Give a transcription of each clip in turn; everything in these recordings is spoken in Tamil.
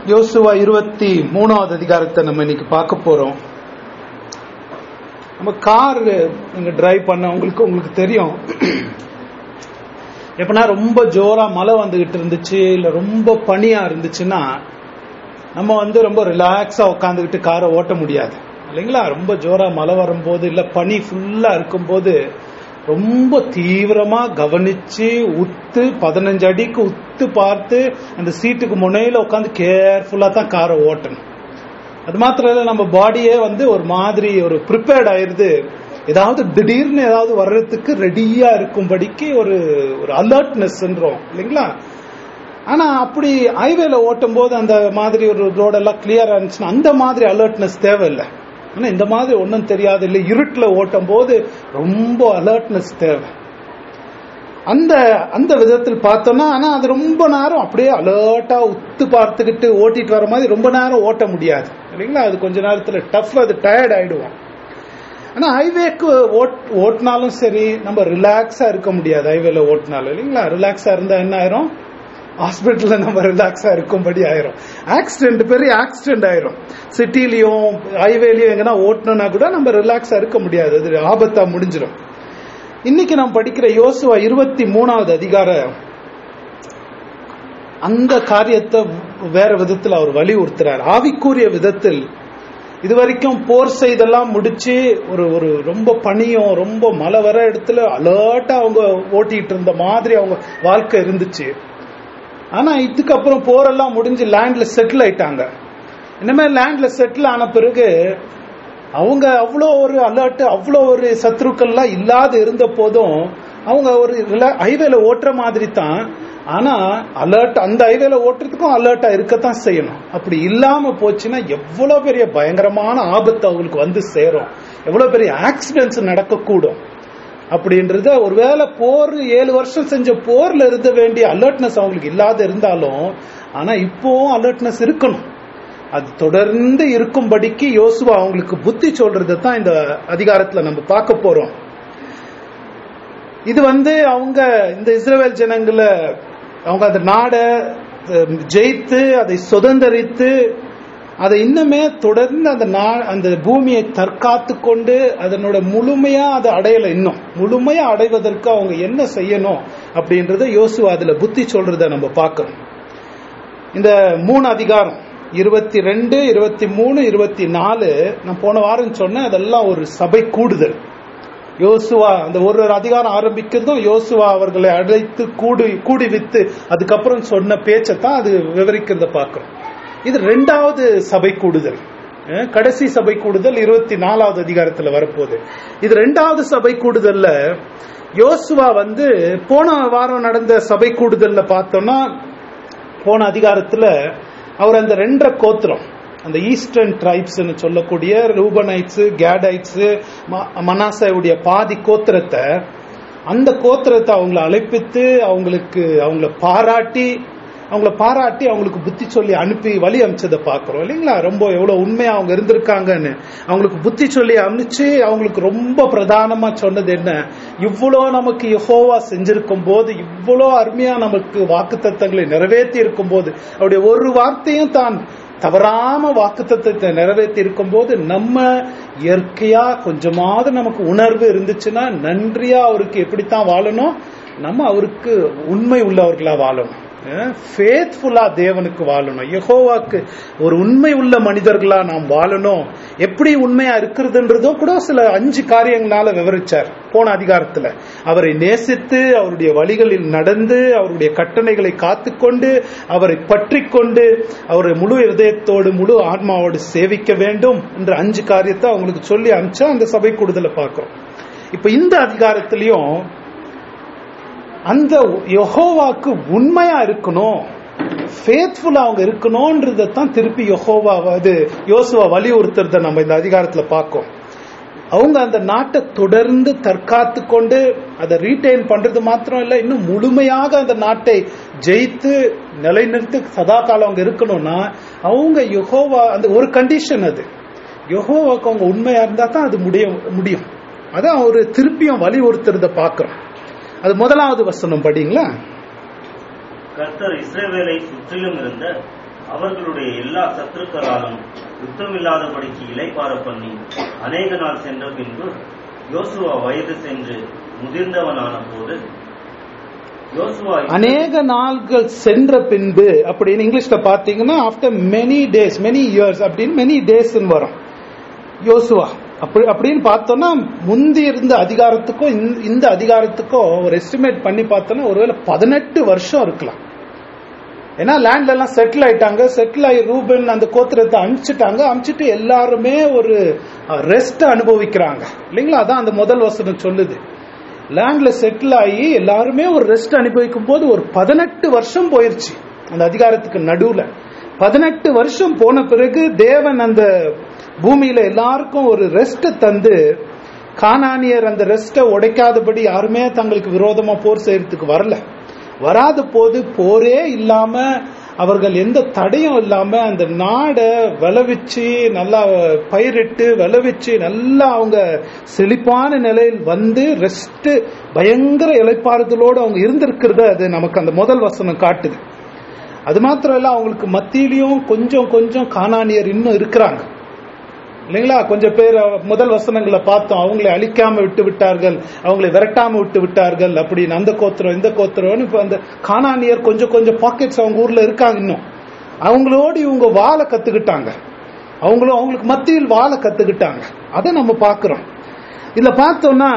யோசுவா இருபத்தி மூணாவது அதிகாரத்தை நம்ம இன்னைக்கு பார்க்க போறோம் நம்ம கார் நீங்க டிரைவ் பண்ண உங்களுக்கு உங்களுக்கு தெரியும் எப்பனா ரொம்ப ஜோரா மழை வந்துகிட்டு இருந்துச்சு இல்ல ரொம்ப பனியா இருந்துச்சுன்னா நம்ம வந்து ரொம்ப ரிலாக்ஸா உட்காந்துக்கிட்டு காரை ஓட்ட முடியாது இல்லைங்களா ரொம்ப ஜோரா மழை வரும்போது இல்ல பனி ஃபுல்லா இருக்கும்போது ரொம்ப தீவிரமா கவனிச்சு உத்து பதினஞ்சு அடிக்கு உத்து பார்த்து அந்த சீட்டுக்கு முனையில உட்காந்து கேர்ஃபுல்லா தான் காரை ஓட்டணும் அது மாத்திரம் இல்ல நம்ம பாடியே வந்து ஒரு மாதிரி ஒரு ப்ரிப்பேர்ட் ஆயிருது ஏதாவது திடீர்னு ஏதாவது வர்றதுக்கு ரெடியா இருக்கும்படிக்கு ஒரு ஒரு அலர்ட்னஸ்ன்றோம் இல்லைங்களா ஆனா அப்படி ஹைவேல ஓட்டும் போது அந்த மாதிரி ஒரு ரோடெல்லாம் கிளியரா இருந்துச்சுன்னா அந்த மாதிரி அலர்ட்னஸ் தேவையில்லை ஆனா இந்த மாதிரி ஒன்றும் தெரியாது இல்லை இருட்டில் ஓட்டும் போது ரொம்ப அலர்ட்னஸ் தேவை அந்த அந்த விதத்தில் பார்த்தோம்னா ஆனா அது ரொம்ப நேரம் அப்படியே அலர்ட்டா உத்து பார்த்துக்கிட்டு ஓட்டிட்டு வர மாதிரி ரொம்ப நேரம் ஓட்ட முடியாது இல்லைங்களா அது கொஞ்ச நேரத்துல டஃப் அது டயர்ட் ஆயிடுவோம் ஆனா ஹைவேக்கு ஓட் ஓட்டினாலும் சரி நம்ம ரிலாக்ஸா இருக்க முடியாது ஹைவேல ஓட்டினாலும் இல்லைங்களா ரிலாக்ஸா இருந்தா என்ன ஆயிரும் ஹாஸ்பிட்டல்ல நம்ம ரிலாக்ஸா இருக்கும்படி ஆயிரும் ஆக்சிடென்ட் பெரிய ஆக்சிடென்ட் ஆயிரும் சிட்டிலையும் ஹைவேலையும் எங்கன்னா ஓட்டணும்னா கூட நம்ம ரிலாக்ஸா இருக்க முடியாது அது ஆபத்தா முடிஞ்சிடும் இன்னைக்கு நாம் படிக்கிற யோசுவா இருபத்தி மூணாவது அதிகாரம் அந்த காரியத்தை வேற விதத்தில் அவர் வலியுறுத்துறார் ஆவிக்கூறிய விதத்தில் இதுவரைக்கும் போர் செய்தெல்லாம் முடிச்சு ஒரு ஒரு ரொம்ப பனியும் ரொம்ப மழை வர இடத்துல அலர்ட்டா அவங்க ஓட்டிட்டு இருந்த மாதிரி அவங்க வாழ்க்கை இருந்துச்சு ஆனா இதுக்கப்புறம் போரெல்லாம் முடிஞ்சு லேண்ட்ல செட்டில் ஆயிட்டாங்க இனிமே லேண்ட்ல செட்டில் ஆன பிறகு அவங்க அவ்வளோ ஒரு அலர்ட் அவ்வளோ ஒரு சத்ருக்கள்லாம் இல்லாத இருந்த போதும் அவங்க ஒரு ஹைவேல ஓட்டுற மாதிரி தான் ஆனா அலர்ட் அந்த ஹைவேல ஓட்டுறதுக்கும் அலர்ட்டா இருக்கத்தான் செய்யணும் அப்படி இல்லாம போச்சுன்னா எவ்வளவு பெரிய பயங்கரமான ஆபத்து அவங்களுக்கு வந்து சேரும் எவ்வளவு பெரிய ஆக்சிடென்ட்ஸ் நடக்கக்கூடும் அப்படின்றத ஒருவேளை போர் ஏழு வருஷம் செஞ்ச போர்ல இருந்த வேண்டிய அலர்ட்னஸ் அவங்களுக்கு இல்லாத இருந்தாலும் ஆனா இப்போவும் அலர்ட்னஸ் இருக்கணும் அது தொடர்ந்து இருக்கும்படிக்கு யோசுவா அவங்களுக்கு புத்தி சொல்றது தான் இந்த அதிகாரத்துல நம்ம பார்க்க போறோம் இது வந்து அவங்க இந்த இஸ்ரேல் ஜனங்களை அவங்க அந்த நாடை ஜெயித்து அதை சுதந்திரித்து அதை இன்னுமே தொடர்ந்து அந்த நா அந்த பூமியை தற்காத்து கொண்டு அதனோட முழுமையா அதை அடையல இன்னும் முழுமையா அடைவதற்கு அவங்க என்ன செய்யணும் அப்படின்றத யோசுவா அதுல புத்தி சொல்றத நம்ம பார்க்கிறோம் இந்த மூணு அதிகாரம் இருபத்தி ரெண்டு இருபத்தி மூணு இருபத்தி நாலு நான் போன வாரம் சொன்னேன் அதெல்லாம் ஒரு சபை கூடுதல் யோசுவா அந்த ஒரு ஒரு அதிகாரம் ஆரம்பிக்கிறதும் யோசுவா அவர்களை அழைத்து கூடி கூடி வித்து அதுக்கப்புறம் சொன்ன பேச்சை தான் அது விவரிக்கிறத பார்க்கிறோம் இது ரெண்டாவது சபை கூடுதல் கடைசி சபை கூடுதல் இருபத்தி நாலாவது அதிகாரத்துல வரப்போகுது இது ரெண்டாவது சபை கூடுதல்ல யோசுவா வந்து போன வாரம் நடந்த சபை கூடுதல்ல பார்த்தோம்னா போன அதிகாரத்துல அவர் அந்த ரெண்டரை கோத்திரம் அந்த ஈஸ்டர்ன் ட்ரைப்ஸ் சொல்லக்கூடிய ரூபனைட்ஸ் கேடைட்ஸ் மனாசாவுடைய பாதி கோத்திரத்தை அந்த கோத்திரத்தை அவங்கள அழைப்பித்து அவங்களுக்கு அவங்கள பாராட்டி அவங்கள பாராட்டி அவங்களுக்கு புத்தி சொல்லி அனுப்பி வழி அமைச்சதை பார்க்கிறோம் இல்லைங்களா ரொம்ப எவ்வளவு உண்மையா அவங்க இருந்திருக்காங்கன்னு அவங்களுக்கு புத்தி சொல்லி அனுப்பிச்சு அவங்களுக்கு ரொம்ப பிரதானமா சொன்னது என்ன இவ்வளோ நமக்கு யஹோவா செஞ்சிருக்கும் போது இவ்வளோ அருமையா நமக்கு வாக்கு தத்தங்களை நிறைவேற்றி இருக்கும் போது அவருடைய ஒரு வார்த்தையும் தான் தவறாம வாக்குத்தத்தை நிறைவேற்றி இருக்கும் போது நம்ம இயற்கையா கொஞ்சமாவது நமக்கு உணர்வு இருந்துச்சுன்னா நன்றியா அவருக்கு எப்படித்தான் வாழணும் நம்ம அவருக்கு உண்மை உள்ளவர்களா வாழணும் ஃபேத்ஃபுல்லா தேவனுக்கு வாழணும் யகோவாக்கு ஒரு உண்மை உள்ள மனிதர்களா நாம் வாழணும் எப்படி உண்மையா இருக்கிறதுன்றதோ கூட சில அஞ்சு காரியங்களால விவரிச்சார் போன அதிகாரத்துல அவரை நேசித்து அவருடைய வழிகளில் நடந்து அவருடைய கட்டளைகளை காத்துக்கொண்டு அவரை பற்றி கொண்டு அவரை முழு இதயத்தோடு முழு ஆத்மாவோடு சேவிக்க வேண்டும் என்ற அஞ்சு காரியத்தை அவங்களுக்கு சொல்லி அனுப்பிச்சா அந்த சபை கூடுதலை பார்க்கிறோம் இப்ப இந்த அதிகாரத்திலையும் அந்த யொஹோவாக்கு உண்மையா இருக்கணும் ஃபேத்ஃபுல்லா அவங்க இருக்கணும்ன்றதை தான் திருப்பி யொஹோவா அது யோசுவா வலியுறுத்துறத நம்ம இந்த அதிகாரத்துல பார்க்கோம் அவங்க அந்த நாட்டை தொடர்ந்து தற்காத்து கொண்டு அதை ரீட்டைன் பண்றது மாத்திரம் இல்ல இன்னும் முழுமையாக அந்த நாட்டை ஜெயித்து நிலைநிறுத்தி சதா காலம் அவங்க இருக்கணும்னா அவங்க யொஹோவா அந்த ஒரு கண்டிஷன் அது யொஹோவாக்கு அவங்க உண்மையா இருந்தா தான் அது முடியும் முடியும் அதான் ஒரு திருப்பியும் வலியுறுத்துறத பாக்குறோம் அது முதலாவது வசனம் படிங்களா கர்த்தர் இஸ்ரவேலை சுற்றிலும் இருந்த அவர்களுடைய எல்லா சத்துருக்களாலும் யுத்தமில்லாதபடிக்கு இலைப்பார பண்ணி அநேக நாள் சென்ற பின்பு யோசுவா வயது சென்று முதிர்ந்தவனான போது யோசுவா அநேக நாள்கள் சென்ற பின்பு அப்படின்னு இங்கிலீஷ்ல பாத்தீங்கன்னா after many days many years அப்படின்னு மெனி டேஸ் வரும் யோசுவா அப்படி அப்படின்னு பார்த்தோம்னா முந்தி இருந்த அதிகாரத்துக்கும் இந்த- இந்த அதிகாரத்துக்கும் ஒரு எஸ்டிமேட் பண்ணி பார்த்தோம்னா ஒருவேளை பதினெட்டு வருஷம் இருக்கலாம் ஏன்னா லேண்ட்ல எல்லாம் செட்டில் ஆயிட்டாங்க செட்டில் ஆகி ரூபன் அந்த கோத்திரத்தை அனுப்பிச்சிட்டாங்க அனுப்பிச்சிட்டு எல்லாருமே ஒரு ரெஸ்ட் அனுபவிக்கிறாங்க இல்லைங்களா அதான் அந்த முதல் வசனம் சொல்லுது லேண்ட்ல செட்டில் ஆகி எல்லாருமே ஒரு ரெஸ்ட் அனுபவிக்கும் போது ஒரு பதினெட்டு வருஷம் போயிருச்சு அந்த அதிகாரத்துக்கு நடுவுல பதினெட்டு வருஷம் போன பிறகு தேவன் அந்த பூமியில எல்லாருக்கும் ஒரு ரெஸ்ட் தந்து கானானியர் அந்த ரெஸ்ட்டை உடைக்காதபடி யாருமே தங்களுக்கு விரோதமா போர் செய்யறதுக்கு வரல வராத போது போரே இல்லாம அவர்கள் எந்த தடையும் இல்லாம அந்த நாடை விளைவிச்சு நல்லா பயிரிட்டு விளைவிச்சு நல்லா அவங்க செழிப்பான நிலையில் வந்து ரெஸ்ட் பயங்கர இலைப்பாறுதலோடு அவங்க இருந்திருக்கிறத அது நமக்கு அந்த முதல் வசனம் காட்டுது அது மாத்திரம் இல்ல அவங்களுக்கு மத்தியிலையும் கொஞ்சம் கொஞ்சம் காணானியர் இன்னும் இருக்கிறாங்க இல்லைங்களா கொஞ்சம் பேர் முதல் வசனங்களை பார்த்தோம் அவங்களை அழிக்காம விட்டு விட்டார்கள் அவங்களை விரட்டாம விட்டு விட்டார்கள் அப்படின்னு அந்த கோத்திரம் இந்த கோத்திரம்னு இப்ப அந்த காணானியர் கொஞ்சம் கொஞ்சம் பாக்கெட்ஸ் அவங்க ஊர்ல இருக்காங்க இன்னும் அவங்களோடு இவங்க வாழ கத்துக்கிட்டாங்க அவங்களும் அவங்களுக்கு மத்தியில் வாழ கத்துக்கிட்டாங்க அதை நம்ம பார்க்கிறோம் இதுல பார்த்தோம்னா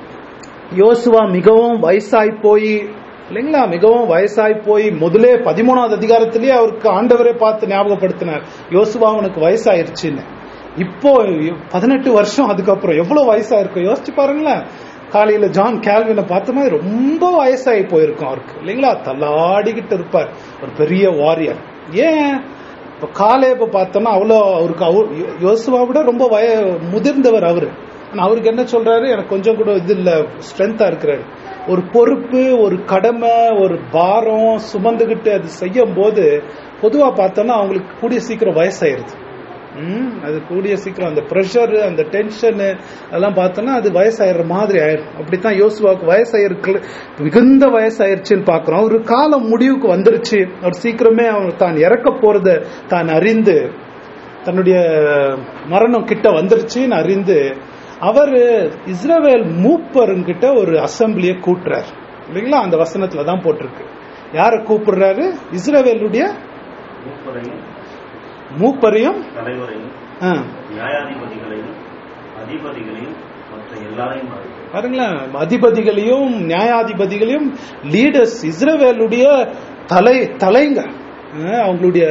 யோசுவா மிகவும் வயசாய் போய் இல்லைங்களா மிகவும் வயசாய் போய் முதலே பதிமூணாவது அதிகாரத்திலேயே அவருக்கு ஆண்டவரே பார்த்து ஞாபகப்படுத்தினார் யோசுவா அவனுக்கு வயசாயிருச்சுன்னு இப்போ பதினெட்டு வருஷம் அதுக்கப்புறம் எவ்வளவு வயசா இருக்கும் யோசிச்சு பாருங்களேன் காலையில ஜான் கேல்வினை பார்த்தோம்னா ரொம்ப வயசாகி போயிருக்கும் அவருக்கு இல்லைங்களா தள்ளாடிக்கிட்டு இருப்பார் ஒரு பெரிய வாரியர் ஏன் இப்ப காலேப பார்த்தோம்னா அவ்வளோ அவருக்கு அவர் யோசுவா விட ரொம்ப வய முதிர்ந்தவர் அவரு ஆனா அவருக்கு என்ன சொல்றாரு எனக்கு கொஞ்சம் கூட இது இல்ல ஸ்ட்ரென்த்தா இருக்கிறாரு ஒரு பொறுப்பு ஒரு கடமை ஒரு பாரம் சுமந்துகிட்டு அது செய்யும் போது பொதுவா பார்த்தோம்னா அவங்களுக்கு கூடிய சீக்கிரம் வயசாயிருது ம், அது கூடிய சீக்கிரம் அந்த ப்ரெஷர் அந்த டென்ஷன் அதெல்லாம் பார்த்தோம்னா அது வயசாயிடுற மாதிரி ஆயிரும் அப்படித்தான் யோசுவாவுக்கு வயசாயிருக்கு மிகுந்த வயசாயிருச்சுன்னு பார்க்கிறோம் ஒரு காலம் முடிவுக்கு வந்துருச்சு அவர் சீக்கிரமே அவர் தான் இறக்க போறத தான் அறிந்து தன்னுடைய மரணம் கிட்ட வந்துருச்சுன்னு அறிந்து அவர் இஸ்ரவேல் மூப்பருங்கிட்ட ஒரு அசம்பிளியை கூட்டுறார் இல்லைங்களா அந்த வசனத்துல தான் போட்டிருக்கு யாரை கூப்பிடுறாரு இஸ்ரவேலுடைய மூப்பரையும் மூப்பரையும் தலைவரையும் ஆ, நியாயாதிபதிகளையும் அதிபதிகளையும் மற்ற எல்லாரையும் அழைத்தார். பாருங்களேன் அதிபதிகளையும் நியாயாதிபதிகளையும் லீடர்ஸ் இஸ்ரவேலுடைய தலை தலைங்க அஹ் அவங்களுடைய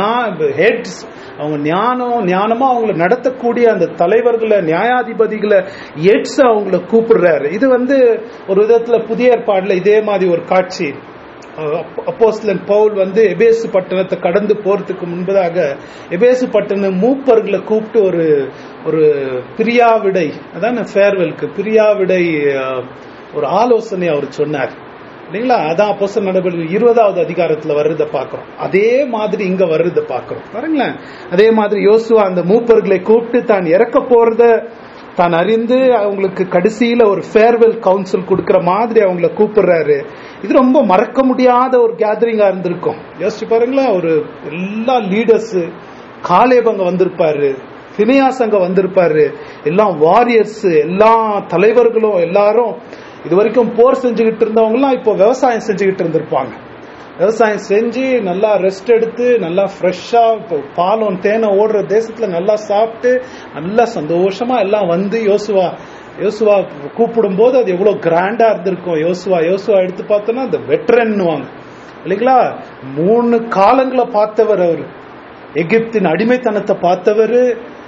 ஹெட்ஸ் அவங்க ஞானம் ஞானமா அவங்கள நடத்தக்கூடிய அந்த தலைவர்களை நியாயாதிபதிகளை ஹெட்ஸ் அவங்கள கூப்பிடுறாரு இது வந்து ஒரு விதத்துல புதிய ஏற்பாடுல இதே மாதிரி ஒரு காட்சி அப்போஸ்லன் பவுல் வந்து எபேசு பட்டணத்தை கடந்து போறதுக்கு முன்பதாக எபேசு பட்டண மூப்பர்களை கூப்பிட்டு ஒரு ஒரு பிரியாவிடை அதான் ஃபேர்வெல்க்கு பிரியாவிடை அஹ், ஒரு ஆலோசனை அவர் சொன்னார் இல்லைங்களா அதான் அப்போஸ்தலர் நடவடிக்கை இருபதாவது அதிகாரத்துல வர்றத பாக்குறோம் அதே மாதிரி இங்க வர்றத பாக்குறோம் பாருங்களேன் அதே மாதிரி யோசுவா அந்த மூப்பர்களை கூப்பிட்டு தான் இறக்க போறத தான் அறிந்து அவங்களுக்கு கடைசியில ஒரு ஃபேர்வெல் கவுன்சில் கொடுக்கிற மாதிரி அவங்கள கூப்பிடுறாரு இது ரொம்ப மறக்க முடியாத ஒரு கேதரிங்கா இருந்திருக்கும் யோசிச்சு பாருங்களேன் ஒரு எல்லா லீடர்ஸ் காலேப் அங்க வந்திருப்பாரு பினியாஸ் அங்க வந்திருப்பாரு எல்லாம் வாரியர்ஸ் எல்லா தலைவர்களும் எல்லாரும் இது வரைக்கும் போர் செஞ்சுக்கிட்டு இருந்தவங்க எல்லாம் இப்போ விவசாயம் செஞ்சுக்கிட்டு இருந்திருப்பாங்க விவசாயம் செஞ்சு நல்லா ரெஸ்ட் எடுத்து நல்லா ஃப்ரெஷ்ஷா பாலும் தேனை ஓடுற தேசத்துல நல்லா சாப்பிட்டு நல்லா சந்தோஷமா எல்லாம் வந்து யோசுவா யோசுவா கூப்பிடும் போது அது எவ்வளவு கிராண்டா இருந்திருக்கும் யோசுவா யோசுவா எடுத்து பார்த்தோம்னா அந்த வெட்டரன்னுவாங்க இல்லைங்களா மூணு காலங்களை பார்த்தவர் அவரு எகிப்தின் அடிமைத்தனத்தை பார்த்தவர்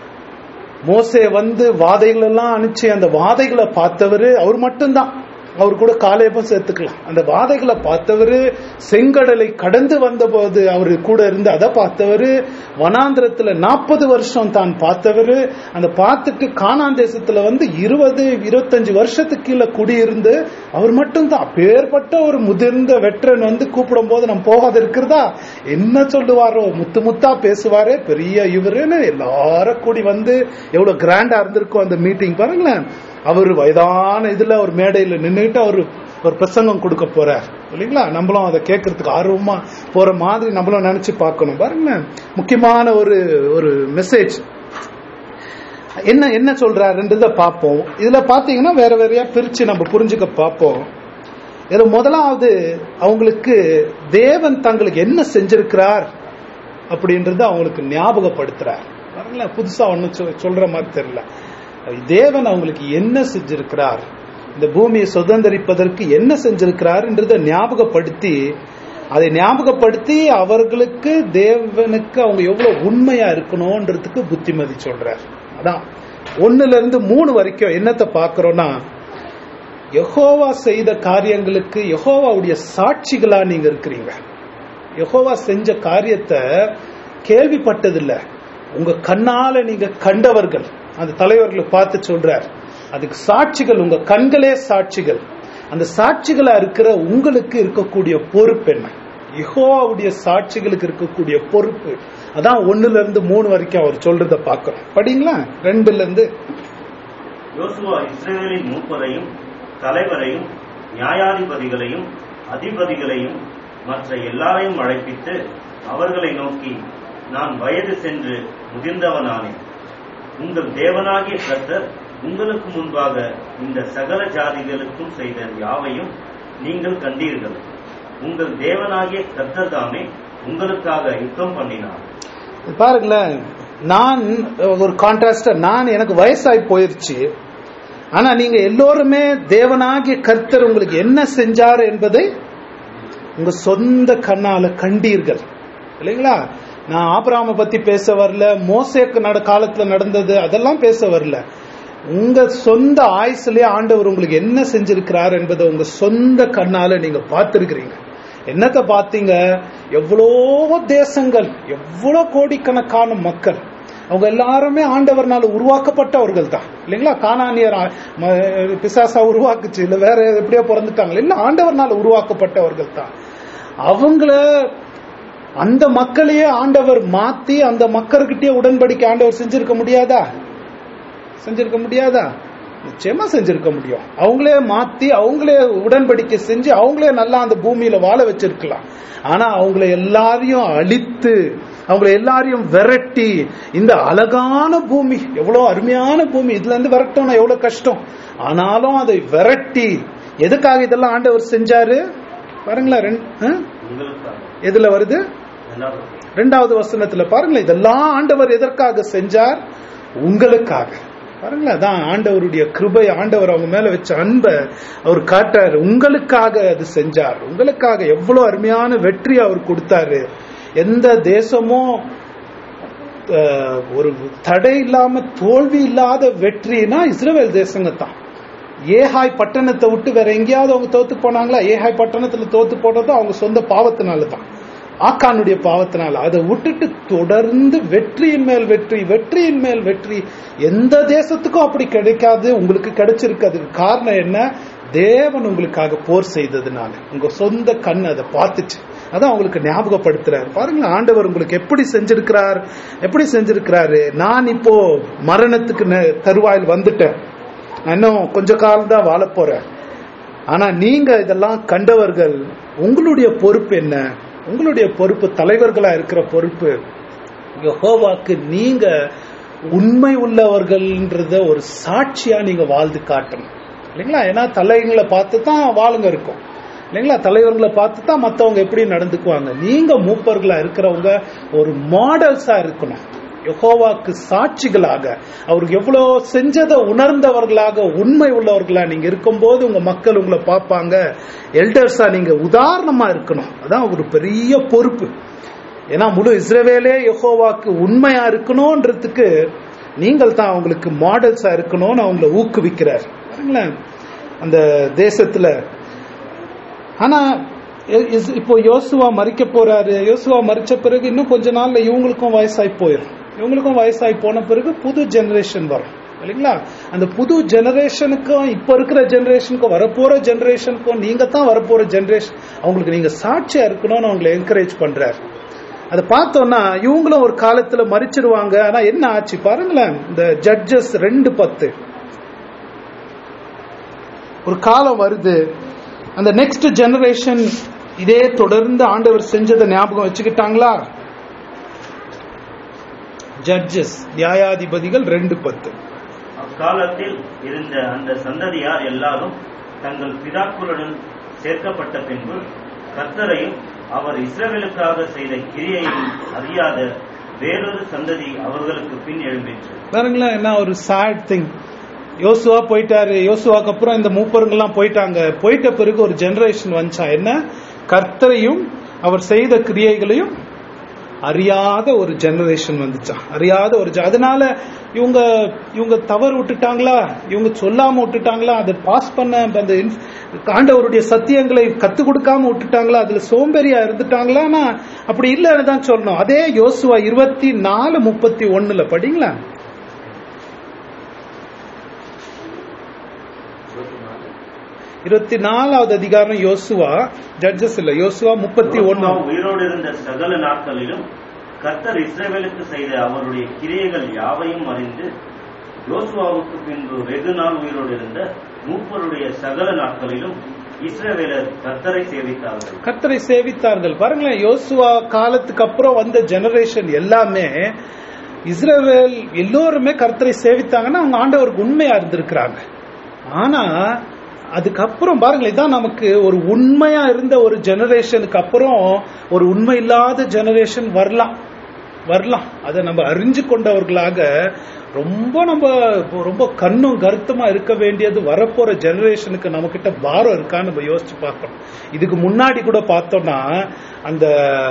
மோசே வந்து வாதைகள் எல்லாம் அனுப்பிச்சு அந்த வாதைகளை பார்த்தவரு அவர் மட்டும்தான் அவர் கூட காலேபம் சேர்த்துக்கலாம் அந்த வாதைகளை பார்த்தவரு செங்கடலை கடந்து வந்தபோது அவரு கூட இருந்து அதை பார்த்தவரு வனாந்திரத்துல நாற்பது வருஷம் தான் பார்த்தவரு அந்த பார்த்துட்டு கானான் தேசத்துல வந்து இருபது இருபத்தஞ்சு வருஷத்துக்கு கீழே குடியிருந்து அவர் மட்டும்தான் அப்பேற்பட்ட ஒரு முதிர்ந்த வெற்றன் வந்து கூப்பிடும் போது நம்ம போகாத இருக்கிறதா என்ன சொல்லுவாரோ முத்து முத்தா பேசுவாரே பெரிய இவருன்னு எல்லாரும் கூடி வந்து எவ்வளவு கிராண்டா இருந்திருக்கும் அந்த மீட்டிங் பாருங்களேன் அவர் வயதான இதுல ஒரு மேடையில நின்றுட்டு அவர் ஒரு பிரசங்கம் கொடுக்க போறார் இல்லைங்களா நம்மளும் அதை கேட்கறதுக்கு ஆர்வமா போற மாதிரி நம்மளும் நினைச்சு பார்க்கணும் பாருங்களேன் முக்கியமான ஒரு ஒரு மெசேஜ் என்ன என்ன சொல்றாருன்றத பார்ப்போம் இதுல பாத்தீங்கன்னா வேற வேறையா பிரிச்சு நம்ம புரிஞ்சுக்க பார்ப்போம் இதுல முதலாவது அவங்களுக்கு தேவன் தங்களுக்கு என்ன செஞ்சிருக்கிறார் அப்படின்றத அவங்களுக்கு ஞாபகப்படுத்துறார் பாருங்களேன் புதுசா ஒன்னும் சொ- சொல்ற மாதிரி தெரியல தேவன் அவங்களுக்கு என்ன செஞ்சிருக்கிறார் இந்த பூமியை சுதந்திரிப்பதற்கு என்ன செஞ்சிருக்கிறார்ன்றத ஞாபகப்படுத்தி அதை ஞாபகப்படுத்தி அவர்களுக்கு தேவனுக்கு அவங்க எவ்வளவு உண்மையா இருக்கணும்ன்றதுக்கு புத்திமதி சொல்றார் அதான் ஒண்ணுல இருந்து மூணு வரைக்கும் என்னத்தை பார்க்கிறோம்னா யெகோவா செய்த காரியங்களுக்கு யெகோவாவுடைய சாட்சிகளா நீங்க இருக்கிறீங்க யெகோவா செஞ்ச காரியத்தை கேள்விப்பட்டதில்ல உங்க கண்ணால நீங்க கண்டவர்கள் அந்த தலைவர்களை பார்த்து சொல்றார் அதுக்கு சாட்சிகள் உங்க கண்களே சாட்சிகள் அந்த சாட்சிகளா இருக்கிற உங்களுக்கு இருக்கக்கூடிய பொறுப்பு என்ன யெகோவாவுடைய சாட்சிகளுக்கு இருக்கக்கூடிய பொறுப்பு அதான் ஒண்ணுல இருந்து மூணு வரைக்கும் அவர் சொல்றத பார்க்கிறோம் படிங்களா ரெண்டுல இருந்து யோசுவா இஸ்ரவேலின் மூப்பரையும் தலைவரையும் நியாயாதிபதிகளையும் அதிபதிகளையும் மற்ற எல்லாரையும் அழைப்பித்து அவர்களை நோக்கி நான் வயது சென்று முதிர்ந்தவனானேன் உங்கள் தேவனாகிய கர்த்தர் உங்களுக்கு முன்பாக இந்த சகல ஜாதிகளுக்கும் செய்த யாவையும் நீங்கள் கண்டீர்கள் உங்கள் தேவனாகிய கர்த்தர் தாமே உங்களுக்காக யுத்தம் பண்ணினார் பாருங்களேன் நான் ஒரு கான்ட்ராஸ்டர் நான் எனக்கு வயசாகி போயிருச்சு ஆனா நீங்க எல்லோருமே தேவனாகிய கர்த்தர் உங்களுக்கு என்ன செஞ்சார் என்பதை உங்க சொந்த கண்ணால கண்டீர்கள் இல்லைங்களா நான் ஆபிரகாம பத்தி பேச வரல மோசேக்கு நட காலத்துல நடந்தது அதெல்லாம் பேச வரல உங்க சொந்த ஆயுசுலயே ஆண்டவர் உங்களுக்கு என்ன செஞ்சிருக்கிறார் என்பதை உங்க சொந்த கண்ணால நீங்க பார்த்திருக்கிறீங்க என்னத்தை பார்த்தீங்க எவ்வளோ தேசங்கள் எவ்வளோ கோடிக்கணக்கான மக்கள் அவங்க எல்லாருமே ஆண்டவர்னால உருவாக்கப்பட்டவர்கள் தான் இல்லைங்களா கானானியர் ஆ- ம- பிசாசா உருவாக்குச்சு இல்ல வேற எப்படியோ பிறந்துட்டாங்க இல்ல ஆண்டவர்னால உருவாக்கப்பட்டவர்கள் தான் அவங்கள அந்த மக்களையே ஆண்டவர் மாத்தி அந்த மக்கள்கிட்டயே உடன்படிக்கை ஆண்டவர் செஞ்சிருக்க முடியாதா செஞ்சிருக்க முடியாதா நிச்சயமா செஞ்சிருக்க முடியும் அவங்களே மாத்தி அவங்களே உடன்படிக்கை செஞ்சு அவங்களே நல்லா அந்த பூமியில வாழ வச்சிருக்கலாம் ஆனா அவங்கள எல்லாரையும் அழித்து அவங்கள எல்லாரையும் விரட்டி இந்த அழகான பூமி எவ்வளவு அருமையான பூமி இதுல இருந்து விரட்டோம்னா எவ்வளவு கஷ்டம் ஆனாலும் அதை விரட்டி எதுக்காக இதெல்லாம் ஆண்டவர் செஞ்சாரு பாருங்களேன் ரெண்டு- ஆ? உங்களுக்காக எதுல வருது ரெண்டாவது ரெண்டாவது வசனத்துல பாருங்களேன் இதெல்லாம் ஆண்டவர் எதற்காக செஞ்சார் உங்களுக்காக பாருங்களேன் அதான் ஆண்டவருடைய கிருபை ஆண்டவர் அவங்க மேல வச்ச அன்பை அவர் காட்டாரு உங்களுக்காக அது செஞ்சார் உங்களுக்காக எவ்வளவு அருமையான வெற்றி அவர் கொடுத்தாரு எந்த தேசமும் அஹ், ஒரு தடை இல்லாம தோல்வி இல்லாத வெற்றினா இஸ்ரேல் தேசங்க தான் ஏஹாய் பட்டணத்தை விட்டு வேற எங்கேயாவது அவங்க தோத்து போனாங்களா ஏஹாய் பட்டணத்துல தோத்து போனதும் அவங்க சொந்த பாவத்தினால தான் ஆக்கானுடைய பாவத்தினால அதை விட்டுட்டு தொடர்ந்து வெற்றியின் மேல் வெற்றி வெற்றியின் மேல் வெற்றி எந்த தேசத்துக்கும் அப்படி கிடைக்காது உங்களுக்கு கிடைச்சிருக்கு அதுக்கு காரணம் என்ன தேவன் உங்களுக்காக போர் செய்ததுனால உங்க சொந்த கண் அதை பார்த்துச்சு அதான் உங்களுக்கு ஞாபகப்படுத்துறாரு பாருங்களேன் ஆண்டவர் உங்களுக்கு எப்படி செஞ்சிருக்கிறார் எப்படி செஞ்சிருக்கிறாரு நான் இப்போ மரணத்துக்கு நெ- தருவாயில் வந்துட்டேன் நான் இன்னும் கொஞ்ச காலம் தான் வாழ போறேன் ஆனா நீங்க இதெல்லாம் கண்டவர்கள் உங்களுடைய பொறுப்பு என்ன உங்களுடைய பொறுப்பு தலைவர்களா இருக்கிற பொறுப்பு யெகோவாக்கு நீங்க உண்மை உள்ளவர்கள்ன்றத ஒரு சாட்சியா நீங்க வாழ்ந்து காட்டணும் இல்லைங்களா ஏன்னா தலைவர்களை பார்த்து தான் வாளுங்க இருக்கும் இல்லைங்களா தலைவர்களை பார்த்து தான் மற்றவங்க எப்படி நடந்துக்குவாங்க நீங்க மூப்பர்களா இருக்கிறவங்க ஒரு மாடல்ஸா இருக்கணும் யெகோவாக்கு சாட்சிகளாக அவருக்கு எவ்வளோ செஞ்சதை உணர்ந்தவர்களாக உண்மை உள்ளவர்களா நீங்க இருக்கும்போது உங்க மக்கள் உங்களை பார்ப்பாங்க எல்டர்ஸா நீங்க உதாரணமா இருக்கணும் அதான் ஒரு பெரிய பொறுப்பு ஏன்னா முழு இஸ்ரவேலே யெகோவாக்கு உண்மையா இருக்கணும்ன்றதுக்கு நீங்கள் தான் அவங்களுக்கு மாடல்ஸா இருக்கணும்னு அவங்கள ஊக்குவிக்கிறார் பாருங்களேன் அந்த தேசத்துல ஆனா இ- இஸ்- இப்போ யோசுவா மறிக்க போறாரு யோசுவா மறிச்ச பிறகு இன்னும் கொஞ்ச நாள்ல இவங்களுக்கும் வயசாகி போயிடும் இவங்களுக்கும் வயசாகி போன பிறகு புது ஜெனரேஷன் வரும் இல்லைங்களா அந்த புது ஜெனரேஷனுக்கும் இப்ப இருக்கிற ஜெனரேஷனுக்கும் வரப்போற ஜெனரேஷனுக்கும் நீங்க தான் வரப்போற ஜெனரேஷன் அவங்களுக்கு நீங்க சாட்சியா இருக்கணும்னு அவங்களை என்கரேஜ் பண்றாரு அதை பார்த்தோம்னா இவங்களும் ஒரு காலத்துல மறிச்சிருவாங்க ஆனா என்ன ஆச்சு பாருங்களேன் இந்த ஜட்ஜஸ் ரெண்டு பத்து ஒரு காலம் வருது அந்த நெக்ஸ்ட் ஜெனரேஷன் இதே தொடர்ந்து ஆண்டவர் செஞ்சதை ஞாபகம் வச்சுக்கிட்டாங்களா ஜட்ஜஸ் நியாயாதிபதிகள் ரெண்டு பத்து அக்காலத்தில் இருந்த அந்த சந்ததியார் எல்லாரும் தங்கள் பிதாக்களுடன் சேர்க்கப்பட்ட பின்பு கர்த்தரையும் அவர் இஸ்ரவேலுக்காக செய்த கிரியையும் அறியாத வேறொரு சந்ததி அவர்களுக்கு பின் எழும்பிற்று பாருங்களேன் என்ன ஒரு சேட் திங் யோசுவா போயிட்டாரு யோசுவாக்கு அப்புறம் இந்த மூப்பருங்கெல்லாம் போயிட்டாங்க போயிட்ட பிறகு ஒரு ஜெனரேஷன் வந்துச்சா என்ன கர்த்தரையும் அவர் செய்த கிரியைகளையும் அறியாத ஒரு ஜெனரேஷன் வந்துச்சா அறியாத ஒரு ஜ- அதனால இவங்க இவங்க தவறு விட்டுட்டாங்களா இவங்க சொல்லாம விட்டுட்டாங்களா அதை பாஸ் பண்ண அந்த inf- ஆண்டவருடைய சத்தியங்களை கத்து கொடுக்காம விட்டுட்டாங்களா அதுல சோம்பேறியா இருந்துட்டாங்களான்னா அப்படி இல்லைன்னு தான் சொல்லணும் அதே யோசுவா இருபத்தி நாலு முப்பத்தி ஒண்ணுல படிங்களா இருபத்தி நாலாவது அதிகாரம் யோசுவா ஜட்ஜஸ் இல்ல யோசுவா முப்பத்தி ஒண்ணு யோசுவா உயிரோடு இருந்த சகல நாட்களிலும் கர்த்தர் இஸ்ரவேலுக்கு செய்த அவருடைய கிரியைகள் யாவையும் அறிந்து யோசுவாவுக்கு பின்பு வெகு நாள் உயிரோடு இருந்த மூப்பருடைய சகல நாட்களிலும் இஸ்ரவேலர் கர்த்தரை சேவித்தார்கள் கர்த்தரை சேவித்தார்கள் பாருங்களேன் யோசுவா காலத்துக்கு அப்புறம் வந்த ஜெனரேஷன் எல்லாமே இஸ்ரவேல் எல்லோருமே கர்த்தரை சேவித்தாங்கன்னா அவங்க ஆண்டவருக்கு உண்மையா இருந்திருக்கிறாங்க ஆனா அதுக்கப்புறம் பாருங்களேன் இதான் நமக்கு ஒரு உண்மையா இருந்த ஒரு ஜெனரேஷனுக்கு அப்புறம் ஒரு உண்மை இல்லாத ஜெனரேஷன் வரலாம் வரலாம் அதை நம்ம அறிஞ்சு கொண்டவர்களாக ரொம்ப நம்ம ரொம்ப கண்ணும் கருத்துமா இருக்க வேண்டியது வரப்போற ஜெனரேஷனுக்கு நம்ம கிட்ட பாரம் இருக்கான்னு நம்ம யோசிச்சு பார்க்கணும் இதுக்கு முன்னாடி கூட பார்த்தோம்னா அந்த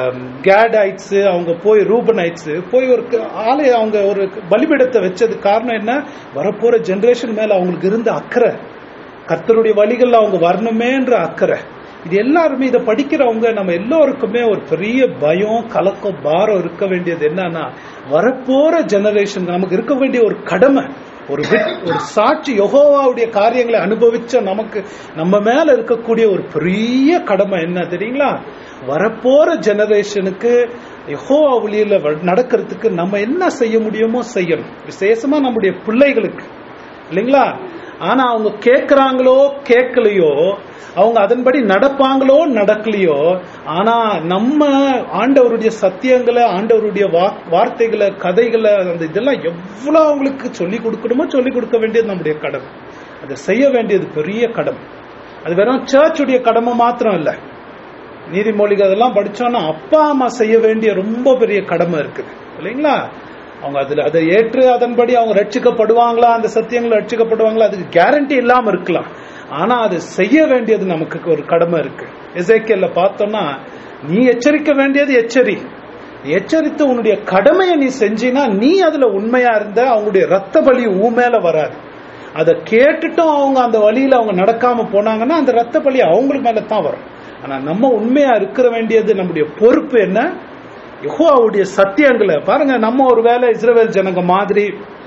கேடைட்ஸ் அவங்க போய் ரூபனைட்ஸ் போய் ஒரு க- ஆலய அவங்க ஒரு பலிபீடத்தை வச்சது காரணம் என்ன வரப்போற ஜெனரேஷன் மேல அவங்களுக்கு இருந்த அக்கறை கர்த்தருடைய வழிகள்ல அவங்க வரணுமேன்ற அக்கறை இது எல்லாருமே இதை படிக்கிறவங்க நம்ம எல்லோருக்குமே ஒரு பெரிய பயம் கலக்கம் பாரம் இருக்க வேண்டியது என்னன்னா வரப்போற ஜெனரேஷன் நமக்கு இருக்க வேண்டிய ஒரு கடமை ஒரு விட்- ஒரு சாட்சி யெகோவாவுடைய காரியங்களை அனுபவிச்ச நமக்கு நம்ம மேல இருக்கக்கூடிய ஒரு பெரிய கடமை என்ன தெரியுங்களா வரப்போற ஜெனரேஷனுக்கு யெகோவா வழியில வ- நடக்கிறதுக்கு நம்ம என்ன செய்ய முடியுமோ செய்யணும் விசேஷமா நம்முடைய பிள்ளைகளுக்கு இல்லைங்களா ஆனா அவங்க கேட்கறாங்களோ கேட்கலையோ அவங்க அதன்படி நடப்பாங்களோ நடக்கலையோ ஆனா நம்ம ஆண்டவருடைய சத்தியங்களை ஆண்டவருடைய வா- வார்த்தைகளை கதைகளை அந்த இதெல்லாம் எவ்வளவு அவங்களுக்கு சொல்லி கொடுக்கணுமோ சொல்லி கொடுக்க வேண்டியது நம்முடைய கடமை அதை செய்ய வேண்டியது பெரிய கடமை அது வெறும் சர்ச்சுடைய கடமை மாத்திரம் இல்ல நீதிமொழிகள் அதெல்லாம் படிச்சோம்னா அப்பா அம்மா செய்ய வேண்டிய ரொம்ப பெரிய கடமை இருக்குது இல்லைங்களா அவங்க அதுல அதை ஏற்று அதன்படி அவங்க ரட்சிக்கப்படுவாங்களா அந்த சத்தியங்கள் ரட்சிக்கப்படுவாங்களா அதுக்கு கேரண்டி இல்லாம இருக்கலாம் ஆனா அது செய்ய வேண்டியது நமக்கு ஒரு கடமை இருக்கு எசேக்கியல்ல பார்த்தோம்னா நீ எச்சரிக்க வேண்டியது எச்சரி நீ எச்சரித்து உன்னுடைய கடமையை நீ செஞ்சினா நீ அதுல உண்மையா இருந்த அவங்களுடைய ரத்த பலி உன் மேல வராது அதை கேட்டுட்டும் அவங்க அந்த வழியில அவங்க நடக்காம போனாங்கன்னா அந்த ரத்த பலி அவங்களுக்கு மேல தான் வரும் ஆனா நம்ம உண்மையா இருக்கிற வேண்டியது நம்முடைய பொறுப்பு என்ன யெகோவாவுடைய சத்தியங்களை பாருங்க நம்ம ஒரு வேளை இஸ்ரவேல் ஜனங்க மாதிரி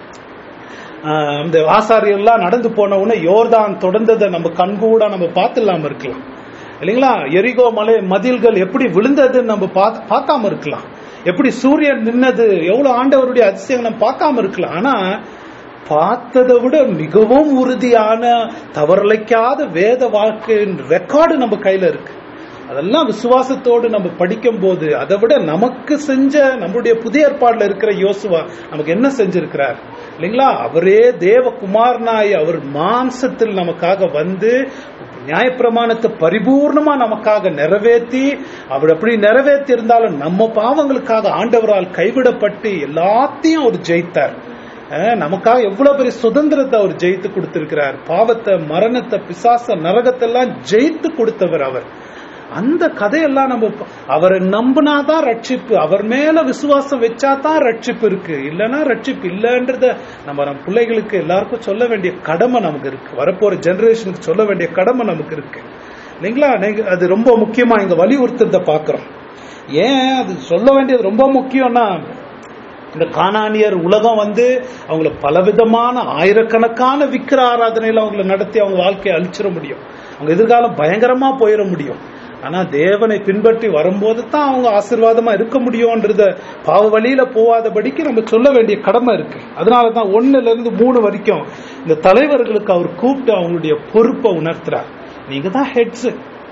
ஆஹ், இந்த ஆசாரியெல்லாம் நடந்து போன உடனே யோர்தான் தொடர்ந்ததை நம்ம கண்கூடா நம்ம பார்த்துலாம இருக்கலாம் இல்லைங்களா எரிகோ மலை மதில்கள் எப்படி விழுந்ததுன்னு நம்ம பார்த்து- பார்க்காம இருக்கலாம் எப்படி சூரியன் நின்னது எவ்வளவு ஆண்டவருடைய அதிசயங்களை நம்ம பார்க்காம இருக்கலாம் ஆனா பார்த்ததை விட மிகவும் உறுதியான தவறலைக்காத வேத வாழ்க்கையின் ரெக்கார்டு நம்ம கையில இருக்கு அதெல்லாம் விசுவாசத்தோடு நம்ம படிக்கும் போது அதை விட நமக்கு செஞ்ச நம்முடைய புதிய ஏற்பாடுல இருக்கிற யோசுவா நமக்கு என்ன செஞ்சிருக்கிறார் இல்லைங்களா அவரே தேவகுமாரனாய் அவர் மாம்சத்தில் நமக்காக வந்து நியாயப்பிரமாணத்தை பரிபூர்ணமா நமக்காக நிறைவேற்றி அவர் அப்படி நிறைவேற்றி இருந்தாலும் நம்ம பாவங்களுக்காக ஆண்டவரால் கைவிடப்பட்டு எல்லாத்தையும் அவர் ஜெயித்தார் அஹ் நமக்காக எவ்வளவு பெரிய சுதந்திரத்தை அவர் ஜெயித்து கொடுத்திருக்கிறார் பாவத்தை மரணத்தை பிசாச நரகத்தை எல்லாம் ஜெயித்து கொடுத்தவர் அவர் அந்த கதையெல்லாம் நம்ம ப- அவரை நம்பினாதான் ரட்சிப்பு அவர் மேல விசுவாசம் வச்சாதான் ரட்சிப்பு இருக்கு இல்லைன்னா ரட்சிப்பு இல்லைன்றத நம்ம நம்ம பிள்ளைகளுக்கு எல்லாருக்கும் சொல்ல வேண்டிய கடமை நமக்கு இருக்கு வரப்போற ஜெனரேஷனுக்கு சொல்ல வேண்டிய கடமை நமக்கு இருக்கு இல்லைங்களா நீங்க- அது ரொம்ப முக்கியமா இங்க வலியுறுத்துறத பாக்குறோம் ஏன் அது சொல்ல வேண்டியது ரொம்ப முக்கியம்னா இந்த கானானியர் உலகம் வந்து அவங்கள பலவிதமான ஆயிரக்கணக்கான விக்கிர ஆராதனையில அவங்கள நடத்தி அவங்க வாழ்க்கையை அழிச்சிட முடியும் அவங்க எதிர்காலம் பயங்கரமா போயிட முடியும் ஆனா தேவனை பின்பற்றி வரும்போது தான் அவங்க ஆசீர்வாதமா இருக்க முடியும்ன்றத பாவ வழியில போகாதபடிக்கு நம்ம சொல்ல வேண்டிய கடமை இருக்கு அதனாலதான் ஒண்ணுல இருந்து மூணு வரைக்கும் இந்த தலைவர்களுக்கு அவர் கூப்பிட்டு அவங்களுடைய பொறுப்பை உணர்த்துறார் நீங்க தான் ஹெட்ஸ்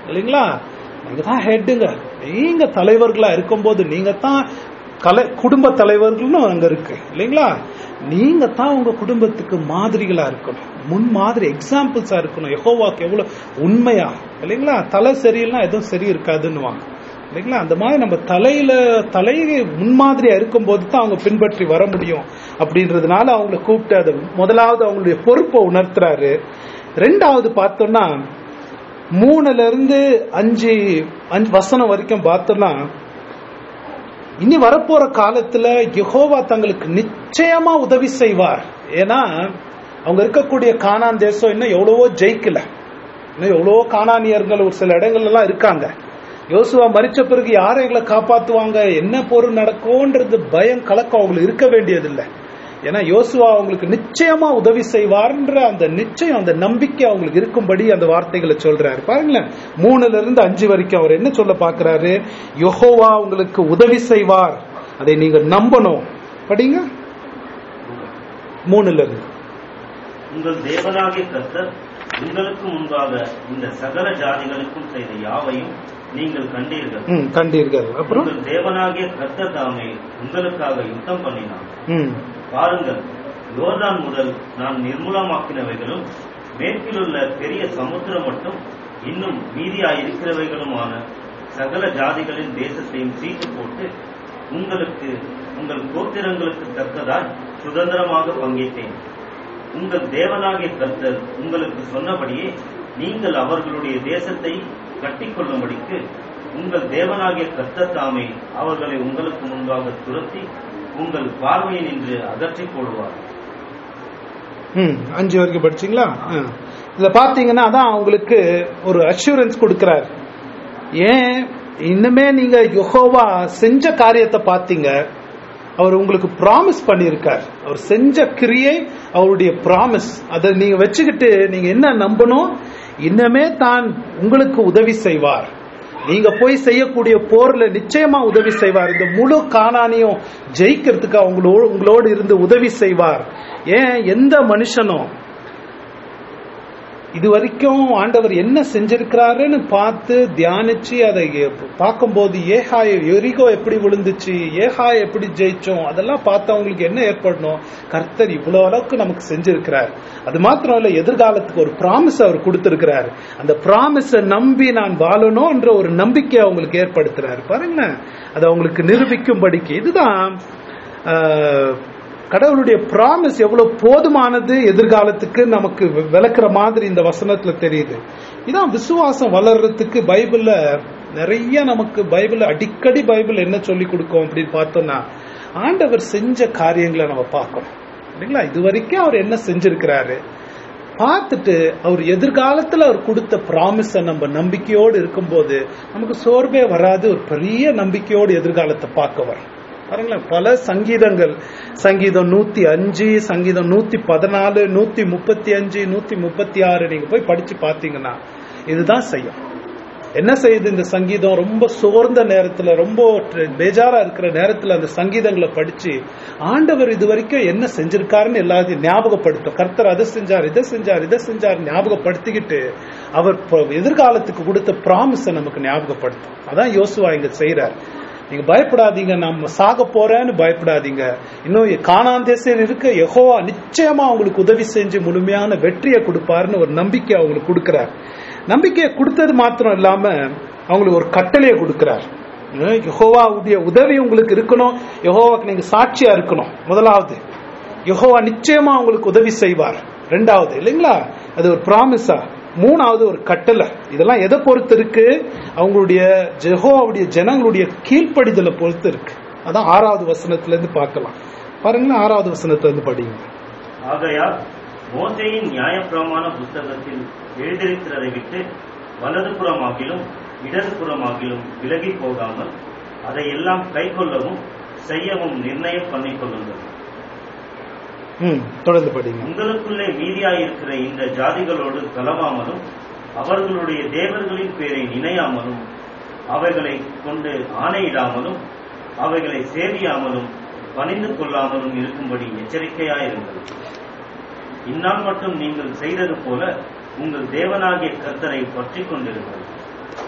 இல்லைங்களா நீங்க தான் ஹெட்டுங்க நீங்க தலைவர்களா இருக்கும்போது நீங்க தான் கலை குடும்ப தலைவர்கள்னு அங்க இருக்கு இல்லைங்களா நீங்க தான் உங்க குடும்பத்துக்கு மாதிரிகளா இருக்கணும் முன் மாதிரி எக்ஸாம்பிள்ஸா இருக்கணும் எகோவாக்கு எவ்வளவு உண்மையா இல்லைங்களா தலை சரியில்லைன்னா எதுவும் சரி இருக்காதுன்னுவாங்க இல்லைங்களா அந்த மாதிரி நம்ம தலையில தலையை முன்மாதிரியா இருக்கும்போது தான் அவங்க பின்பற்றி வர முடியும் அப்படின்றதுனால அவங்கள கூப்பிட்டு அதை முதலாவது அவங்களுடைய பொறுப்பை உணர்த்துறாரு ரெண்டாவது பார்த்தோம்னா மூணுல இருந்து அஞ்சு அஞ்சு வசனம் வரைக்கும் பார்த்தோம்னா இனி வரப்போற காலத்துல யெகோவா தங்களுக்கு நிச்சயமா உதவி செய்வார் ஏன்னா அவங்க இருக்கக்கூடிய கானான் தேசம் இன்னும் எவ்வளவோ ஜெயிக்கல இன்னும் எவ்வளவோ காணானியர்கள் ஒரு சில இடங்கள்ல எல்லாம் இருக்காங்க யோசுவா மறிச்ச பிறகு யாரை எங்களை காப்பாத்துவாங்க என்ன பொருள் நடக்கும்ன்றது பயம் கலக்கம் அவங்களுக்கு இருக்க வேண்டியதில்லை ஏன்னா யோசுவா அவங்களுக்கு நிச்சயமா உதவி செய்வார்ன்ற அந்த நிச்சயம் அந்த நம்பிக்கை அவங்களுக்கு இருக்கும்படி அந்த வார்த்தைகளை சொல்றாரு பாருங்களேன் மூணுல இருந்து அஞ்சு வரைக்கும் அவர் என்ன சொல்ல பாக்குறாரு யெகோவா உங்களுக்கு உதவி செய்வார் அதை நீங்க நம்பணும் படிங்க மூணுல இருந்து உங்கள் தேவனாகிய கர்த்தர் உங்களுக்கு முன்பாக இந்த சகல ஜாதிகளுக்கும் செய்த யாவையும் நீங்கள் கண்டீர்கள் ம், கண்டீர்கள் அப்புறம் உங்கள் தேவனாகிய கர்த்தர் தாமே உங்களுக்காக யுத்தம் பண்ணினார் ம் பாருங்கள் யோர்தான் முதல் நான் நிர்மூலமாக்கினவைகளும் மேற்கிலுள்ள பெரிய சமுத்திரம் மட்டும் இன்னும் மீதியாயிருக்கிறவைகளுமான சகல ஜாதிகளின் தேசத்தையும் சீட்டு போட்டு உங்களுக்கு உங்கள் கோத்திரங்களுக்கு தக்கதாய் சுதந்திரமாக பங்கிட்டேன் உங்கள் தேவனாகிய கர்த்தர் உங்களுக்கு சொன்னபடியே நீங்கள் அவர்களுடைய தேசத்தை கட்டிக்கொள்ளும்படிக்கு உங்கள் தேவனாகிய கர்த்தர் தாமே அவர்களை உங்களுக்கு முன்பாக துரத்தி உங்கள் பார்வையை நின்று அகற்றி போடுவார் ம் அஞ்சு வரைக்கும் படிச்சீங்களா ஆ. இதுல பாத்தீங்கன்னா அதான் அவங்களுக்கு ஒரு அஷூரன்ஸ் கொடுக்கிறார் ஏன் இன்னுமே நீங்க யெகோவா செஞ்ச காரியத்தை பார்த்தீங்க அவர் உங்களுக்கு ப்ராமிஸ் பண்ணியிருக்கார் அவர் செஞ்ச கிரியை அவருடைய ப்ராமிஸ் அதை நீங்க வச்சுக்கிட்டு நீங்க என்ன நம்பணும் இன்னமே தான் உங்களுக்கு உதவி செய்வார் நீங்க போய் செய்யக்கூடிய போர்ல நிச்சயமா உதவி செய்வார் இந்த முழு காணானியும் ஜெயிக்கிறதுக்கு அவங்களோடு உங்களோடு இருந்து உதவி செய்வார் ஏன் எந்த மனுஷனும் இது வரைக்கும் ஆண்டவர் என்ன செஞ்சிருக்கிறாருன்னு பார்த்து தியானிச்சு அதை பார்க்கும்போது ஏகாய எரிகோ எப்படி விழுந்துச்சு ஏகாய எப்படி ஜெயிச்சோம் அதெல்லாம் பார்த்தவங்களுக்கு என்ன ஏற்படணும் கர்த்தர் இவ்வளவு அளவுக்கு நமக்கு செஞ்சிருக்கிறார் அது மாத்திரம் இல்ல எதிர்காலத்துக்கு ஒரு ப்ராமிஸ் அவர் கொடுத்திருக்கிறார் அந்த ப்ராமிஸை நம்பி நான் வாழணும்ன்ற ஒரு நம்பிக்கை அவங்களுக்கு ஏற்படுத்துறாரு பாருங்க அது அவங்களுக்கு நிரூபிக்கும்படிக்கு இதுதான் ஆஹ், கடவுளுடைய ப்ராமிஸ் எவ்வளவு போதுமானது எதிர்காலத்துக்கு நமக்கு வி- விளக்குற மாதிரி இந்த வசனத்துல தெரியுது இதான் விசுவாசம் வளர்றதுக்கு பைபிள்ல நிறைய நமக்கு பைபிள் அடிக்கடி பைபிள் என்ன சொல்லி கொடுக்கும் அப்படின்னு பார்த்தோம்னா ஆண்டவர் செஞ்ச காரியங்களை நம்ம பார்க்கணும் இல்லைங்களா இது வரைக்கும் அவர் என்ன செஞ்சிருக்கிறாரு பார்த்துட்டு அவர் எதிர்காலத்துல அவர் கொடுத்த ப்ராமிஸ நம்ம நம்பிக்கையோடு இருக்கும்போது நமக்கு சோர்வே வராது ஒரு பெரிய நம்பிக்கையோடு எதிர்காலத்தை பார்க்க வரும் பாருங்களேன் பல சங்கீதங்கள் சங்கீதம் நூத்தி அஞ்சு சங்கீதம் நூத்தி பதினாலு நூத்தி முப்பத்தி அஞ்சு நூத்தி முப்பத்தி ஆறு நீங்க போய் படிச்சு பார்த்தீங்கன்னா இதுதான் செய்யும் என்ன செய்யுது இந்த சங்கீதம் ரொம்ப சோர்ந்த நேரத்துல ரொம்ப ட்ர- பேஜாரா இருக்கிற நேரத்துல அந்த சங்கீதங்களை படிச்சு ஆண்டவர் இது வரைக்கும் என்ன செஞ்சிருக்காருன்னு எல்லாத்தையும் ஞாபகப்படுத்தும் கர்த்தர் அதை செஞ்சார் இதை செஞ்சார் இதை செஞ்சார் ஞாபகப்படுத்திக்கிட்டு அவர் ப- எதிர்காலத்துக்கு கொடுத்த ப்ராமிஸை நமக்கு ஞாபகப்படுத்தும் அதான் யோசுவா இங்க செய்யறார் நீங்க பயப்படாதீங்க நம்ம சாக போறேன்னு பயப்படாதீங்க இன்னும் காணான் தேசம் இருக்க யெகோவா நிச்சயமா அவங்களுக்கு உதவி செஞ்சு முழுமையான வெற்றியை கொடுப்பாருன்னு ஒரு நம்பிக்கை அவங்களுக்கு கொடுக்கிறார் நம்பிக்கையை கொடுத்தது மாத்திரம் இல்லாம அவங்களுக்கு ஒரு கட்டளையை கொடுக்கிறார் அஹ் யெகோவாவுடைய உதவி உங்களுக்கு இருக்கணும் யெகோவாக்கு நீங்க சாட்சியா இருக்கணும் முதலாவது யெகோவா நிச்சயமா உங்களுக்கு உதவி செய்வார் ரெண்டாவது இல்லைங்களா அது ஒரு ப்ராமிஸா மூணாவது ஒரு கட்டளை இதெல்லாம் எதை பொறுத்து இருக்கு அவங்களுடைய ஜெகோவாவுடைய ஜனங்களுடைய கீழ்ப்படிதலை பொறுத்து இருக்கு அதான் ஆறாவது வசனத்துல இருந்து பார்க்கலாம் பாருங்களேன் ஆறாவது வசனத்துல இருந்து படிங்க ஆகையால் மோசையின் நியாயப்பிரமாண புஸ்தகத்தில் எழுதியிருக்கிறதை விட்டு வலதுபுறமாகிலும் இடதுபுறமாகிலும் விலகி போகாமல் அதையெல்லாம் கைக்கொள்ளவும் செய்யவும் நிர்ணயம் பண்ணிக்கொள்ளுங்கள் ம் தொடர்ந்து படிங்க உங்களுக்குள்ளே மீதியாயிருக்கிற இந்த ஜாதிகளோடு கலவாமலும் அவர்களுடைய தேவர்களின் பேரை நினையாமலும் அவைகளை கொண்டு ஆணையிடாமலும் அவைகளை சேவியாமலும் பணிந்து கொள்ளாமலும் இருக்கும்படி எச்சரிக்கையாயிருங்கள் இந்நாள் மட்டும் நீங்கள் செய்தது போல உங்கள் தேவனாகிய கர்த்தரை பற்றிக் கொண்டிருங்கள்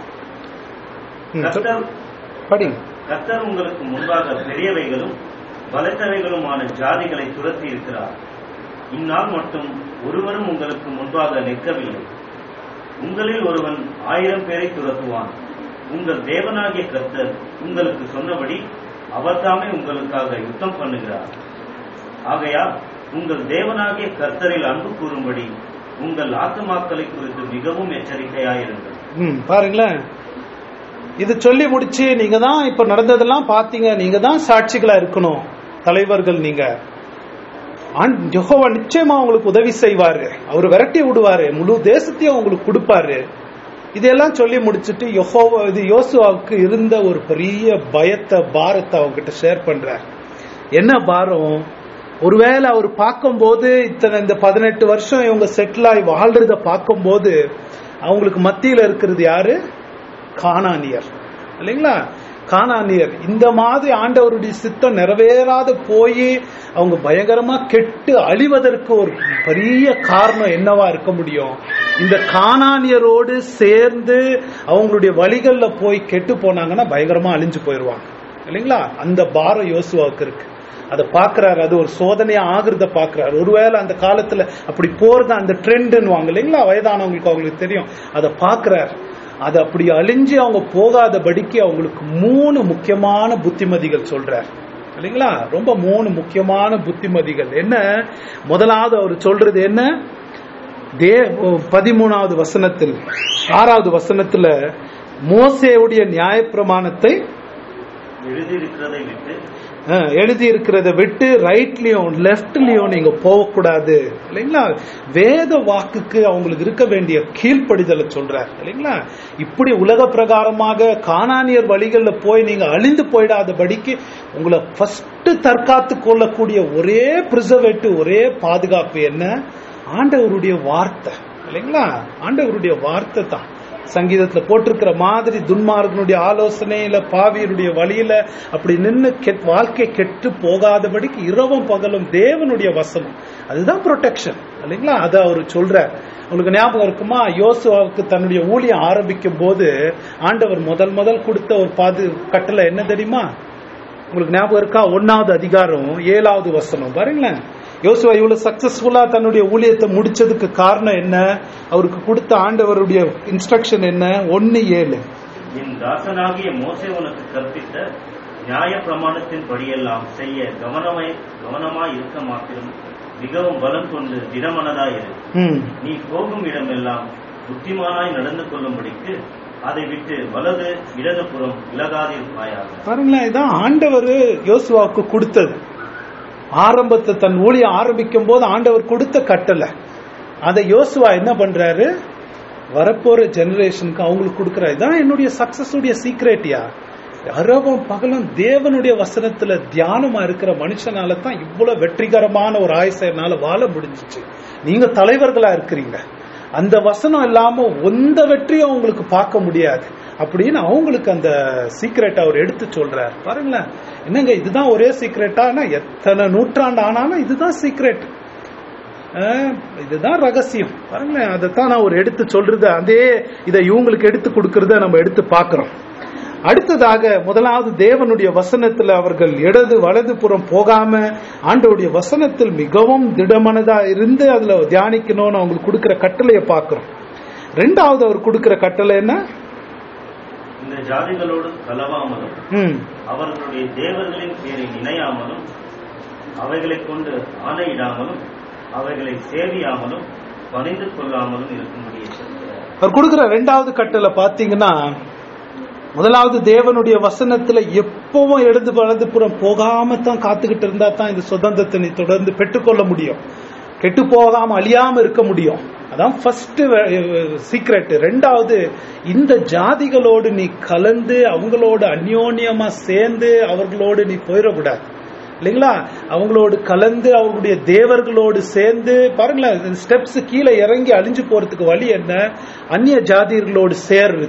ம், கர்த்தர் படிங்க கர்த்தர் உங்களுக்கு முன்பாக பெரியவைகளும் பலத்தவைகளுமான ஜாதிகளை துரத்தி இருக்கிறார் இந்நாள் மட்டும் ஒருவரும் உங்களுக்கு முன்பாக நிற்கவில்லை உங்களில் ஒருவன் ஆயிரம் பேரை துரத்துவான் உங்கள் தேவனாகிய கர்த்தர் உங்களுக்கு சொன்னபடி அவர்தாமே உங்களுக்காக யுத்தம் பண்ணுகிறார் ஆகையால் உங்கள் தேவனாகிய கர்த்தரில் அன்பு கூறும்படி உங்கள் ஆத்துமாக்களை குறித்து மிகவும் எச்சரிக்கையாயிருங்கள் ம் பாருங்களேன் இது சொல்லி முடிச்சு நீங்க தான் இப்ப நடந்ததெல்லாம் பாத்தீங்க நீங்க தான் சாட்சிகளா இருக்கணும் தலைவர்கள் நீங்க ஆண் யெகோவா நிச்சயமா உங்களுக்கு உதவி செய்வாரு அவர் விரட்டி விடுவாரு முழு தேசத்தையும் உங்களுக்கு கொடுப்பாரு இதெல்லாம் சொல்லி முடிச்சிட்டு யெகோவா இது யோசுவாவுக்கு இருந்த ஒரு பெரிய பயத்தை பாரத்தை அவங்க கிட்ட ஷேர் பண்றார் என்ன பாரம் ஒருவேளை அவர் பார்க்கும்போது இத்தனை இந்த பதினெட்டு வருஷம் இவங்க செட்டில் ஆகி வாழ்றத பார்க்கும்போது அவங்களுக்கு மத்தியில இருக்கிறது யாரு கானானியர் இல்லைங்களா கானானியர் இந்த மாதிரி ஆண்டவருடைய சித்தம் நிறைவேறாத போய் அவங்க பயங்கரமா கெட்டு அழிவதற்கு ஒரு பெரிய காரணம் என்னவா இருக்க முடியும் இந்த கானானியரோடு சேர்ந்து அவங்களுடைய வழிகள்ல போய் கெட்டு போனாங்கன்னா பயங்கரமா அழிஞ்சு போயிடுவாங்க இல்லைங்களா அந்த பாரம் யோசுவாவுக்கு இருக்கு அதை பாக்குறாரு அது ஒரு சோதனையா ஆகுறத பாக்குறாரு ஒருவேளை அந்த காலத்துல அப்படி போறது அந்த ட்ரெண்ட்னுவாங்க இல்லைங்களா வயதானவங்களுக்கு அவங்களுக்கு தெரியும் அதை பாக்குறாரு அது அப்படி அழிஞ்சு அவங்க போகாதபடிக்கு அவங்களுக்கு மூணு முக்கியமான புத்திமதிகள் சொல்றார் இல்லைங்களா ரொம்ப மூணு முக்கியமான புத்திமதிகள் என்ன முதலாவது அவர் சொல்றது என்ன தே பதிமூணாவது வசனத்தில் ஆறாவது வசனத்துல மோசேவுடைய நியாயப்பிரமாணத்தை எழுதியிருக்கிறதை விட்டு அஹ், எழுதி இருக்கிறத விட்டு ரைட்லயும் லெஃப்ட்லயும் நீங்க போகக்கூடாது இல்லைங்களா வேத வாக்குக்கு அவங்களுக்கு இருக்க வேண்டிய கீழ்ப்படிதலை சொல்றார் இல்லைங்களா இப்படி உலக பிரகாரமாக காணானியர் வழிகள்ல போய் நீங்க அழிந்து போயிடாதபடிக்கு உங்களை ஃபர்ஸ்ட் தற்காத்து கொள்ளக்கூடிய ஒரே பிரிசர்வேட்டிவ் ஒரே பாதுகாப்பு என்ன ஆண்டவருடைய வார்த்தை இல்லைங்களா ஆண்டவருடைய வார்த்தை தான் சங்கீதத்துல போட்டிருக்கிற மாதிரி துன்மார்கனுடைய ஆலோசனையில பாவியருடைய வழியில அப்படி நின்னு கெட் வாழ்க்கை கெட்டு போகாதபடிக்கு இரவும் பகலும் தேவனுடைய வசனம் அதுதான் ப்ரொடெக்ஷன் இல்லைங்களா அதை அவர் சொல்றார் உங்களுக்கு ஞாபகம் இருக்குமா யோசுவாவுக்கு தன்னுடைய ஊழியம் ஆரம்பிக்கும் போது ஆண்டவர் முதல் முதல் கொடுத்த ஒரு பாது கட்டளை என்ன தெரியுமா உங்களுக்கு ஞாபகம் இருக்கா ஒன்னாவது அதிகாரம் ஏழாவது வசனம் பாருங்களேன் யோசுவா இவ்வளவு சக்சஸ்ஃபுல்லா தன்னுடைய ஊழியத்தை முடிச்சதுக்கு காரணம் என்ன அவருக்கு கொடுத்த ஆண்டவருடைய இன்ஸ்ட்ரக்ஷன் என்ன ஒன்னு ஏழு என் தாசனாகிய மோசே உனக்கு கற்பித்த நியாய பிரமாணத்தின் படியெல்லாம் செய்ய கவனமாய் கவனமாய் இருக்க மாத்திரம் மிகவும் பலம் கொண்டு திடமனதாயிரு ம் நீ போகும் இடமெல்லாம் புத்திமானாய் நடந்து கொள்ளும்படிக்கு அதை விட்டு வலது இடதுபுறம் விலகாதிருப்பாயாக பாருங்களேன் இதான் ஆண்டவர் யோசுவாவுக்கு கொடுத்தது ஆரம்பத்தை தன் ஊழியம் ஆரம்பிக்கும் போது ஆண்டவர் கொடுத்த கட்டளை அதை யோசுவா என்ன பண்றாரு வரப்போற ஜெனரேஷனுக்கு அவங்களுக்கு கொடுக்கறாரு இதான் என்னுடைய சக்சஸ் உடைய சீக்ரெட்டியா இரவும் பகலும் தேவனுடைய வசனத்துல தியானமா இருக்கிற மனுஷனால தான் இவ்வளவு வெற்றிகரமான ஒரு ஆயுசை என்னால வாழ முடிஞ்சிச்சு நீங்க தலைவர்களா இருக்கிறீங்க அந்த வசனம் இல்லாம எந்த வெற்றியும் அவங்களுக்கு பார்க்க முடியாது அப்படின்னு அவங்களுக்கு அந்த சீக்ரெட் அவர் எடுத்து சொல்றார் பாருங்களேன் என்னங்க இதுதான் ஒரே சீக்ரெட்டானா எத்தனை நூற்றாண்டு ஆனாலும் இதுதான் சீக்ரெட் இதுதான் ரகசியம் பாருங்களேன் அதைத்தான் நான் ஒரு எடுத்து சொல்றது அதே இதை இவங்களுக்கு எடுத்து கொடுக்கறத நம்ம எடுத்து பார்க்கிறோம் அடுத்ததாக முதலாவது தேவனுடைய வசனத்துல அவர்கள் இடது வலது புறம் போகாம ஆண்டவருடைய வசனத்தில் மிகவும் திடமனதா இருந்து அதுல தியானிக்கணும்னு அவங்களுக்கு கொடுக்கிற கட்டளையை பார்க்கிறோம் ரெண்டாவது அவர் கொடுக்கிற கட்டளை என்ன இந்த ஜாதிகளோடு கலவாமலும் ம் அவர்களுடைய தேவர்களின் பேரை நினையாமலும் அவைகளைக் கொண்டு ஆணையிடாமலும் அவைகளை சேவியாமலும் பணிந்து கொள்ளாமலும் இருக்கும்படி சொல்கிறார் அவர் கொடுக்கிற ரெண்டாவது கட்டளை பாத்தீங்கன்னா முதலாவது தேவனுடைய வசனத்துல எப்பவும் இடது வலது புறம் போகாம தான் காத்துக்கிட்டு இருந்தா தான் இந்த சுதந்திரத்தை நீ தொடர்ந்து பெற்றுக்கொள்ள முடியும் கெட்டு போகாம அழியாம இருக்க முடியும் அதான் ஃபர்ஸ்ட் சீக்ரெட் ரெண்டாவது இந்த ஜாதிகளோடு நீ கலந்து அவங்களோட அந்யோன்யமா சேர்ந்து அவர்களோடு நீ போயிடக்கூடாது இல்லைங்களா அவங்களோடு கலந்து அவங்களுடைய தேவர்களோடு சேர்ந்து பாருங்களேன் ஸ்டெப்ஸ் கீழே இறங்கி அழிஞ்சு போறதுக்கு வழி என்ன அந்நிய ஜாதிகளோடு சேர்றது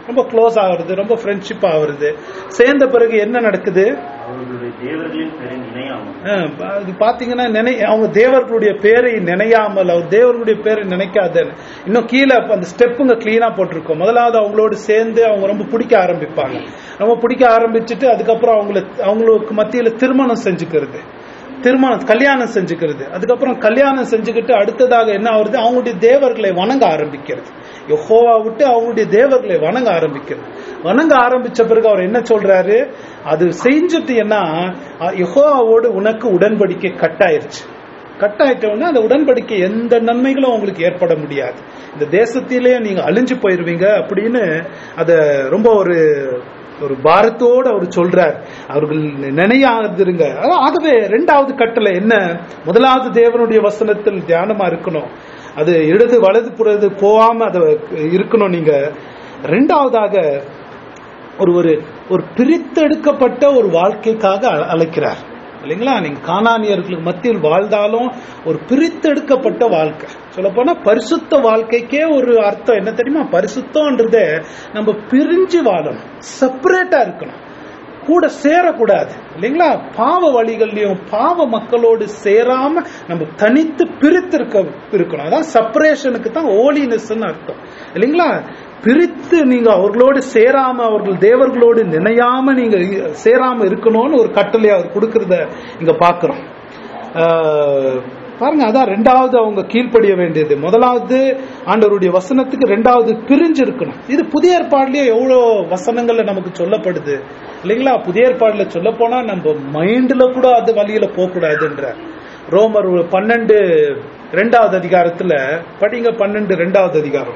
ரொம்ப க்ளோஸ் ஆகுறது ரொம்ப ஃப்ரெண்ட்ஷிப் ஆகுறது சேர்ந்த பிறகு என்ன நடக்குது அவர்களுடைய தேவர்களின் பெரும் இணையாமல் அஹ் அது பாத்தீங்கன்னா நினை அவங்க தேவர்களுடைய பேரை நினையாமல் அவர் தேவர்களுடைய பேரை நினைக்காதன்னு இன்னும் கீழே அப்ப அந்த ஸ்டெப்புங்க கிளீனா போட்டிருக்கோம் முதலாவது அவங்களோடு சேர்ந்து அவங்க ரொம்ப பிடிக்க ஆரம்பிப்பாங்க ரொம்ப பிடிக்க ஆரம்பிச்சுட்டு அதுக்கப்புறம் அவங்கள அவங்களுக்கு மத்தியில திருமணம் செஞ்சுக்கிறது திருமணம் கல்யாணம் செஞ்சுக்கிறது அதுக்கப்புறம் கல்யாணம் செஞ்சுக்கிட்டு அடுத்ததாக என்ன ஆகுறது அவங்களுடைய தேவர்களை வணங்க ஆரம்பிக்கிறது யெகோவா விட்டு அவங்களுடைய தேவர்களை வணங்க ஆரம்பிக்கிறது வணங்க ஆரம்பிச்ச பிறகு அவர் என்ன சொல்றாரு அது செஞ்சுட்டு என்ன யெகோவாவோடு உனக்கு உடன்படிக்கை கட்டாயிருச்சு கட்டாயிட்டோன்னா அந்த உடன்படிக்கை எந்த நன்மைகளும் உங்களுக்கு ஏற்பட முடியாது இந்த தேசத்திலே நீங்க அழிஞ்சு போயிருவீங்க அப்படின்னு அத ரொம்ப ஒரு ஒரு பாரத்தோடு அவர் சொல்றார் அவர்கள் நினையாதிருங்க அதான் ஆகவே ரெண்டாவது கட்டளை என்ன முதலாவது தேவனுடைய வசனத்தில் தியானமா இருக்கணும் அது இடது வலது புறது போகாம அது இருக்கணும் நீங்க ரெண்டாவதாக ஒரு ஒரு ஒரு பிரித்தெடுக்கப்பட்ட ஒரு வாழ்க்கைக்காக அ- அழைக்கிறார் இல்லைங்களா நீங்க கானானியர்களுக்கு மத்தியில் வாழ்ந்தாலும் ஒரு பிரித்தெடுக்கப்பட்ட வாழ்க்கை சொல்ல போனா பரிசுத்த வாழ்க்கைக்கே ஒரு அர்த்தம் என்ன தெரியுமா பரிசுத்தம்ன்றதே நம்ம பிரிஞ்சு வாழணும் செப்பரேட்டா இருக்கணும் கூட சேரக்கூடாது இல்லைங்களா பாவ வழிகள்லயும் பாவ மக்களோடு சேராம நம்ம தனித்து பிரித்து இருக்க இருக்கணும் அதான் செப்பரேஷனுக்கு தான் ஓலினஸ்ன்னு அர்த்தம் இல்லைங்களா பிரித்து நீங்க அவர்களோடு சேராம அவர்கள் தேவர்களோடு நினையாம நீங்க சேராம இருக்கணும்னு ஒரு கட்டளை அவர் கொடுக்கறத இங்க பாக்குறோம் ஆஹ், பாருங்க அதான் ரெண்டாவது அவங்க கீழ்ப்படிய வேண்டியது முதலாவது ஆண்டவருடைய வசனத்துக்கு ரெண்டாவது பிரிஞ்சு இருக்கணும் இது புதிய ஏற்பாடுலயே எவ்வளோ வசனங்கள்ல நமக்கு சொல்லப்படுது இல்லைங்களா புதிய ஏற்பாடுல சொல்ல போனா நம்ம மைண்ட்ல கூட அது வழியில போக கூடாதுன்ற ரோமர் பன்னெண்டு ரெண்டாவது அதிகாரத்துல படிங்க பன்னெண்டு ரெண்டாவது அதிகாரம்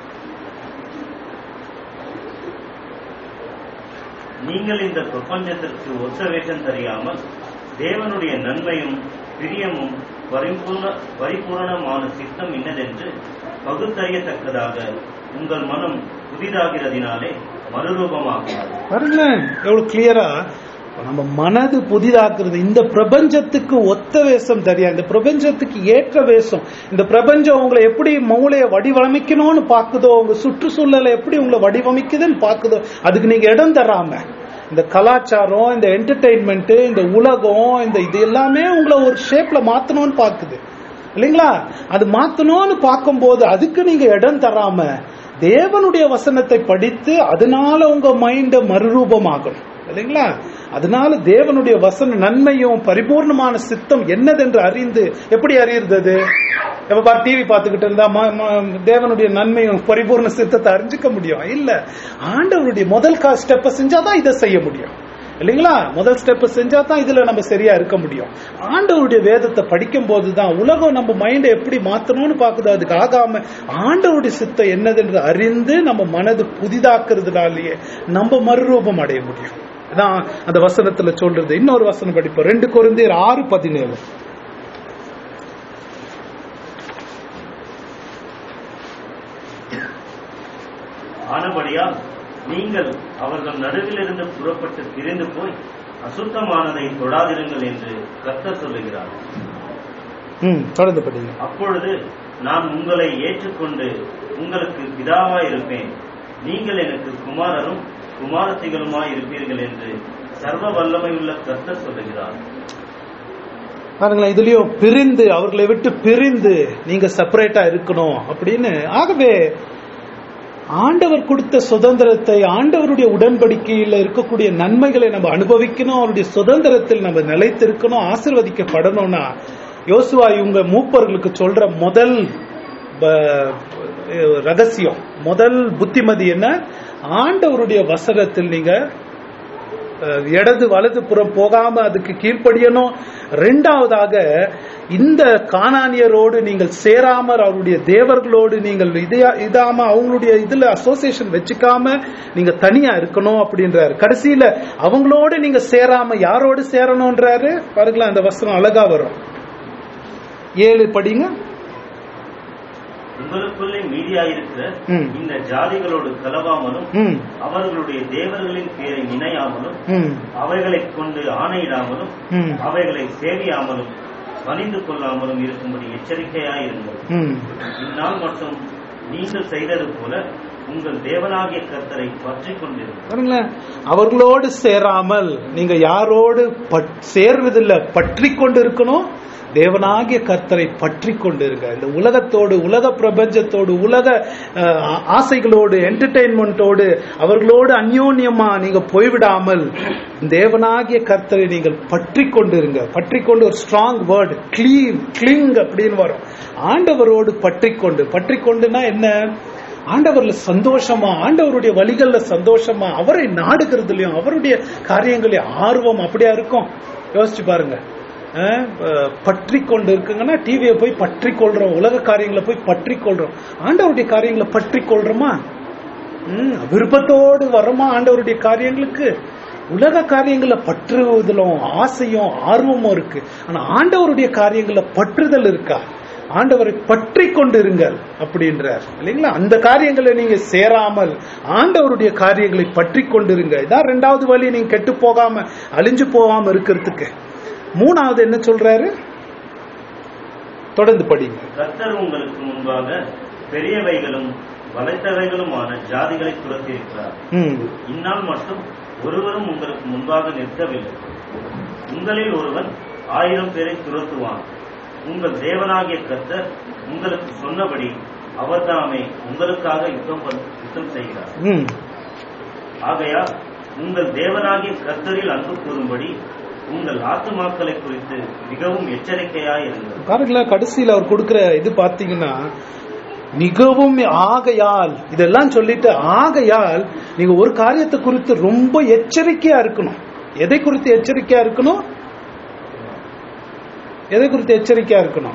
நீங்கள் இந்த பிரபஞ்சத்திற்கு ஒத்த வேஷம் தெரியாமல் தேவனுடைய நன்மையும் பிரியமும் பரிபூர்ண பரிபூரணமான சித்தம் இன்னதென்று பகுத்தறியத்தக்கதாக உங்கள் மனம் புதிதாகிறதினாலே மறுரூபமாகிறது பாருங்களேன் எவ்வளவு கிளியரா நம்ம மனது புதிதாக்குறது இந்த பிரபஞ்சத்துக்கு ஒத்த வேஷம் தெரியா இந்த பிரபஞ்சத்துக்கு ஏற்ற வேஷம் இந்த பிரபஞ்சம் உங்களை எப்படி மூளையை வடிவமைக்கணும்னு பாக்குதோ உங்க சுற்றுச்சூழலை எப்படி உங்களை வடிவமைக்குதுன்னு பாக்குதோ அதுக்கு நீங்க இடம் தராம இந்த கலாச்சாரம் இந்த என்டர்டெயின்மெண்ட் இந்த உலகம் இந்த இது எல்லாமே உங்களை ஒரு ஷேப்ல மாத்தணும்னு பாக்குது இல்லைங்களா அது மாத்தணும்னு பார்க்கும்போது அதுக்கு நீங்க இடம் தராம தேவனுடைய வசனத்தை படித்து அதனால உங்க மைண்ட மறுரூபமாகணும் இல்லைங்களா அதனால தேவனுடைய வசன நன்மையும் பரிபூர்ணமான சித்தம் என்னதென்று அறிந்து எப்படி அறியுறது எப்ப பார் டிவி பார்த்துக்கிட்டு இருந்தா ம- ம- தேவனுடைய நன்மையும் பரிபூர்ண சித்தத்தை அறிஞ்சுக்க முடியும் இல்ல ஆண்டவருடைய முதல் கா ஸ்டெப்பை செஞ்சாதான் இதை செய்ய முடியும் இல்லைங்களா முதல் ஸ்டெப் செஞ்சா தான் இதுல நம்ம சரியா இருக்க முடியும் ஆண்டவருடைய வேதத்தை படிக்கும் போதுதான் உலகம் நம்ம மைண்டை எப்படி மாத்தணும்னு பாக்குது அதுக்கு ஆகாம ஆண்டவருடைய சித்தம் என்னதென்று அறிந்து நம்ம மனது புதிதாக்குறதுனாலேயே நம்ம மறுரூபம் அடைய முடியும் அதான் அந்த வசனத்துல சொல்றது இன்னொரு வசனம் படிப்போம் ரெண்டு குருந்தியர் ஆறு பதினேழு ஆனபடியால் நீங்கள் அவர்கள் நடுவிலிருந்து புறப்பட்டு பிரிந்து போய் அசுத்தமானதை தொடாதிருங்கள் என்று கர்த்தர் சொல்லுகிறார் ம் தொடர்ந்து படிங்க அப்பொழுது நான் உங்களை ஏற்றுக்கொண்டு உங்களுக்கு பிதாவாய் இருப்பேன் நீங்கள் எனக்கு குமாரரும் குமாரத்திகளுமாய் இருப்பீர்கள் என்று சர்வ வல்லமையுள்ள கர்த்தர் சொல்லுகிறார் பாருங்களேன் இதுலயும் பிரிந்து அவர்களை விட்டு பிரிந்து நீங்க செப்பரேட்டா இருக்கணும் அப்படின்னு ஆகவே ஆண்டவர் கொடுத்த சுதந்திரத்தை ஆண்டவருடைய உடன்படிக்கையில இருக்கக்கூடிய நன்மைகளை நம்ம அனுபவிக்கணும் அவருடைய சுதந்திரத்தில் நம்ம நிலைத்திருக்கணும் ஆசிர்வதிக்கப்படணும்னா யோசுவா இவங்க மூப்பர்களுக்கு சொல்ற முதல் ப- ரகசியம் முதல் புத்திமதி என்ன ஆண்டவருடைய வசனத்தில் நீங்க அஹ், இடது வலது புறம் போகாம அதுக்கு கீழ்ப்படியணும் ரெண்டாவதாக இந்த கானானியரோடு நீங்கள் சேராம அவருடைய தேவர்களோடு நீங்கள் இதா- இதாம அவங்களுடைய இதுல அசோசியேஷன் வச்சுக்காம நீங்க தனியா இருக்கணும் அப்படின்றாரு கடைசியில அவங்களோடு நீங்க சேராம யாரோடு சேரணும்ன்றாரு பாருங்களேன் அந்த வசனம் அழகா வரும் ஏழு படிங்க உங்களுக்குள்ளே மீதியாயிருக்கிற ம். இந்த ஜாதிகளோடு கலவாமலும் ம் அவர்களுடைய தேவர்களின் பேரை நினையாமலும் ம் அவைகளைக் கொண்டு ஆணையிடாமலும் ம் அவைகளை சேவியாமலும் பணிந்து கொள்ளாமலும் இருக்கும்படி எச்சரிக்கையாயிருங்கள் ம் இந்நாள் மட்டும் நீங்கள் செய்தது போல உங்கள் தேவனாகிய கர்த்தரை பற்றிக் கொண்டிருங்கள் பாருங்களேன் அவர்களோடு சேராமல் நீங்க யாரோடு பட்- சேர்வதில்லை பற்றி கொண்டு இருக்கணும் தேவனாகிய கர்த்தரை பற்றி கொண்டு இருங்க இந்த உலகத்தோடு உலக பிரபஞ்சத்தோடு உலக அஹ், ஆ- ஆசைகளோடு என்டர்டெயின்மெண்ட்டோடு அவர்களோடு அந்யோன்யமா நீங்க போய்விடாமல் தேவனாகிய கர்த்தரை நீங்கள் பற்றி கொண்டு இருங்க பற்றி கொண்டு ஒரு ஸ்ட்ராங் வேர்டு கிளீவ் கிளிங் அப்படின்னு வரும் ஆண்டவரோடு பற்றி கொண்டு பற்றி கொண்டுனா என்ன ஆண்டவர்ல சந்தோஷமா ஆண்டவருடைய வழிகள்ல சந்தோஷமா அவரை நாடுகிறதுலயும் அவருடைய காரியங்களையும் ஆர்வம் அப்படியா இருக்கும் யோசிச்சு பாருங்க அஹ், அஹ், பற்றி கொண்டு இருக்குங்கன்னா டிவியை போய் பற்றி கொள்றோம் உலக காரியங்களை போய் பற்றி கொள்றோம் ஆண்டவருடைய காரியங்களை பற்றி கொள்றோமா ம், விருப்பத்தோடு வரோமா ஆண்டவருடைய காரியங்களுக்கு உலக காரியங்களை பற்றுவதிலும் ஆசையும் ஆர்வமும் இருக்கு ஆனா ஆண்டவருடைய காரியங்களை பற்றுதல் இருக்கா ஆண்டவரை பற்றி கொண்டிருங்கள் அப்படின்றார் இல்லைங்களா அந்த காரியங்களை நீங்க சேராமல் ஆண்டவருடைய காரியங்களை பற்றி கொண்டிருங்க இதான் ரெண்டாவது வழி நீங்க கெட்டு போகாம அழிஞ்சு போகாம இருக்கிறதுக்கு மூணாவது என்ன சொல்றாரு தொடர்ந்து படிங்க கர்த்தர் உங்களுக்கு முன்பாக பெரியவைகளும் பலத்தவைகளுமான ஜாதிகளை துரத்தியிருக்கிறார் ம் இந்நாள் மட்டும் ஒருவரும் உங்களுக்கு முன்பாக நிற்கவில்லை உங்களில் ஒருவன் ஆயிரம் பேரை துரத்துவான் உங்கள் தேவனாகிய கர்த்தர் உங்களுக்கு சொன்னபடி அவர்தாமே உங்களுக்காக யுத்தம் பண்- யுத்தம் செய்கிறார் ம் ஆகையால் உங்கள் தேவனாகிய கர்த்தரில் அன்பு கூறும்படி உங்கள் ஆத்துமாக்களை குறித்து மிகவும் எச்சரிக்கையாய் இருங்கள் பாருங்களேன் கடைசியில் அவர் கொடுக்கிற இது பாத்தீங்கன்னா மிகவும் ஆகையால் இதெல்லாம் சொல்லிட்டு ஆகையால் நீங்க ஒரு காரியத்தை குறித்து ரொம்ப எச்சரிக்கையா இருக்கணும் எதை குறித்து எச்சரிக்கையா இருக்கணும் எதை குறித்து எச்சரிக்கையா இருக்கணும்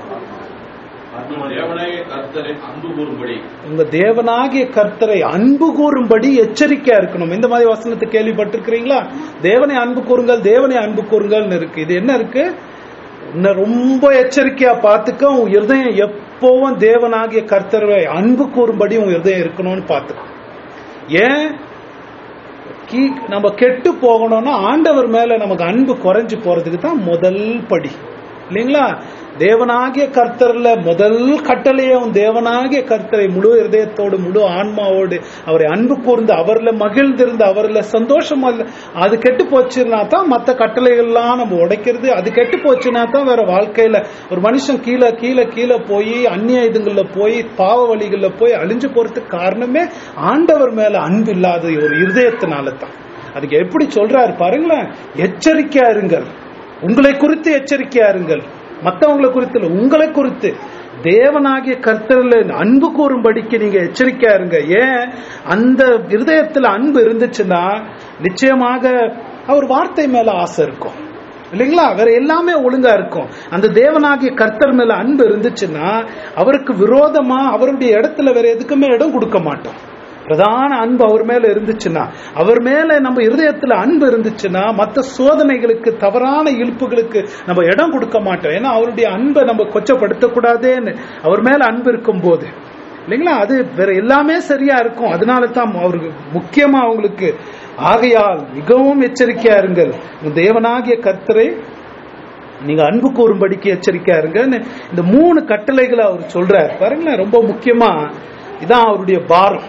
தேவனாகிய கர்த்தரை அன்பு கூறும்படி உங்க தேவனாகிய கர்த்தரை அன்பு கூறும்படி எச்சரிக்கையா இருக்கணும் இந்த மாதிரி வசனத்தை கேள்விப்பட்டிருக்கிறீங்களா தேவனை அன்பு கூறுங்கள் தேவனை அன்பு கூறுங்கள்னு இருக்கு இது என்ன இருக்கு உன்னை ரொம்ப எச்சரிக்கையா பார்த்துக்க உன் இருதயம் எப்பவும் தேவனாகிய கர்த்தரை அன்பு கூறும்படி உன் இருதயம் இருக்கணும்னு பார்த்துக்கோ ஏன் கீ- நம்ம கெட்டு போகணும்னா ஆண்டவர் மேல நமக்கு அன்பு குறைஞ்சு போறதுக்கு தான் முதல் படி இல்லைங்களா தேவனாகிய கர்த்தர்ல முதல் கட்டளையும் தேவனாகிய கர்த்தரை முழு இருதயத்தோடு முழு ஆன்மாவோடு அவரை அன்பு கூர்ந்து அவர்ல மகிழ்ந்திருந்து அவர்ல சந்தோஷமா இல்ல- அது கெட்டு போச்சுன்னா தான் மற்ற கட்டளைகள்லாம் நம்ம உடைக்கிறது அது கெட்டு போச்சுன்னா தான் வேற வாழ்க்கையில ஒரு மனுஷன் கீழே கீழே கீழே போய் அந்நிய இதுங்கள்ல போய் பாவ வழிகள்ல போய் அழிஞ்சு போறதுக்கு காரணமே ஆண்டவர் மேல அன்பு இல்லாத ஒரு இருதயத்தினால தான் அதுக்கு எப்படி சொல்றாரு பாருங்களேன் எச்சரிக்கையா இருங்கள் உங்களை குறித்து எச்சரிக்கையா இருங்கள் மற்றவங்களை குறித்து இல்ல, உங்களை குறித்து தேவனாகிய கர்த்தரில் அன்பு கூறும்படிக்கு நீங்க எச்சரிக்கையா இருங்க ஏன் அந்த இருதயத்துல அன்பு இருந்துச்சுன்னா நிச்சயமாக அவர் வார்த்தை மேல ஆசை இருக்கும் இல்லைங்களா வேற எல்லாமே ஒழுங்கா இருக்கும் அந்த தேவனாகிய கர்த்தர் மேல அன்பு இருந்துச்சுன்னா அவருக்கு விரோதமா அவருடைய இடத்துல வேற எதுக்குமே இடம் கொடுக்க மாட்டோம் பிரதான அன்பு அவர் மேல இருந்துச்சுன்னா அவர் மேல நம்ம இருதயத்துல அன்பு இருந்துச்சுன்னா மற்ற சோதனைகளுக்கு தவறான இழுப்புகளுக்கு நம்ம இடம் கொடுக்க மாட்டோம் ஏன்னா அவருடைய அன்பை நம்ம கொச்சப்படுத்தக்கூடாதேன்னு அவர் மேல அன்பு இருக்கும் போது இல்லைங்களா அது வேற எல்லாமே சரியா இருக்கும் அதனால தான் அவருக்கு முக்கியமா அவங்களுக்கு ஆகையால் மிகவும் எச்சரிக்கையா இருங்கள் உங்க தேவனாகிய கர்த்தரை நீங்க அன்பு கூறும்படிக்கு எச்சரிக்கையா இருங்கன்னு இந்த மூணு கட்டளைகளை அவர் சொல்றார் பாருங்களேன் ரொம்ப முக்கியமா இதான் அவருடைய பாரம்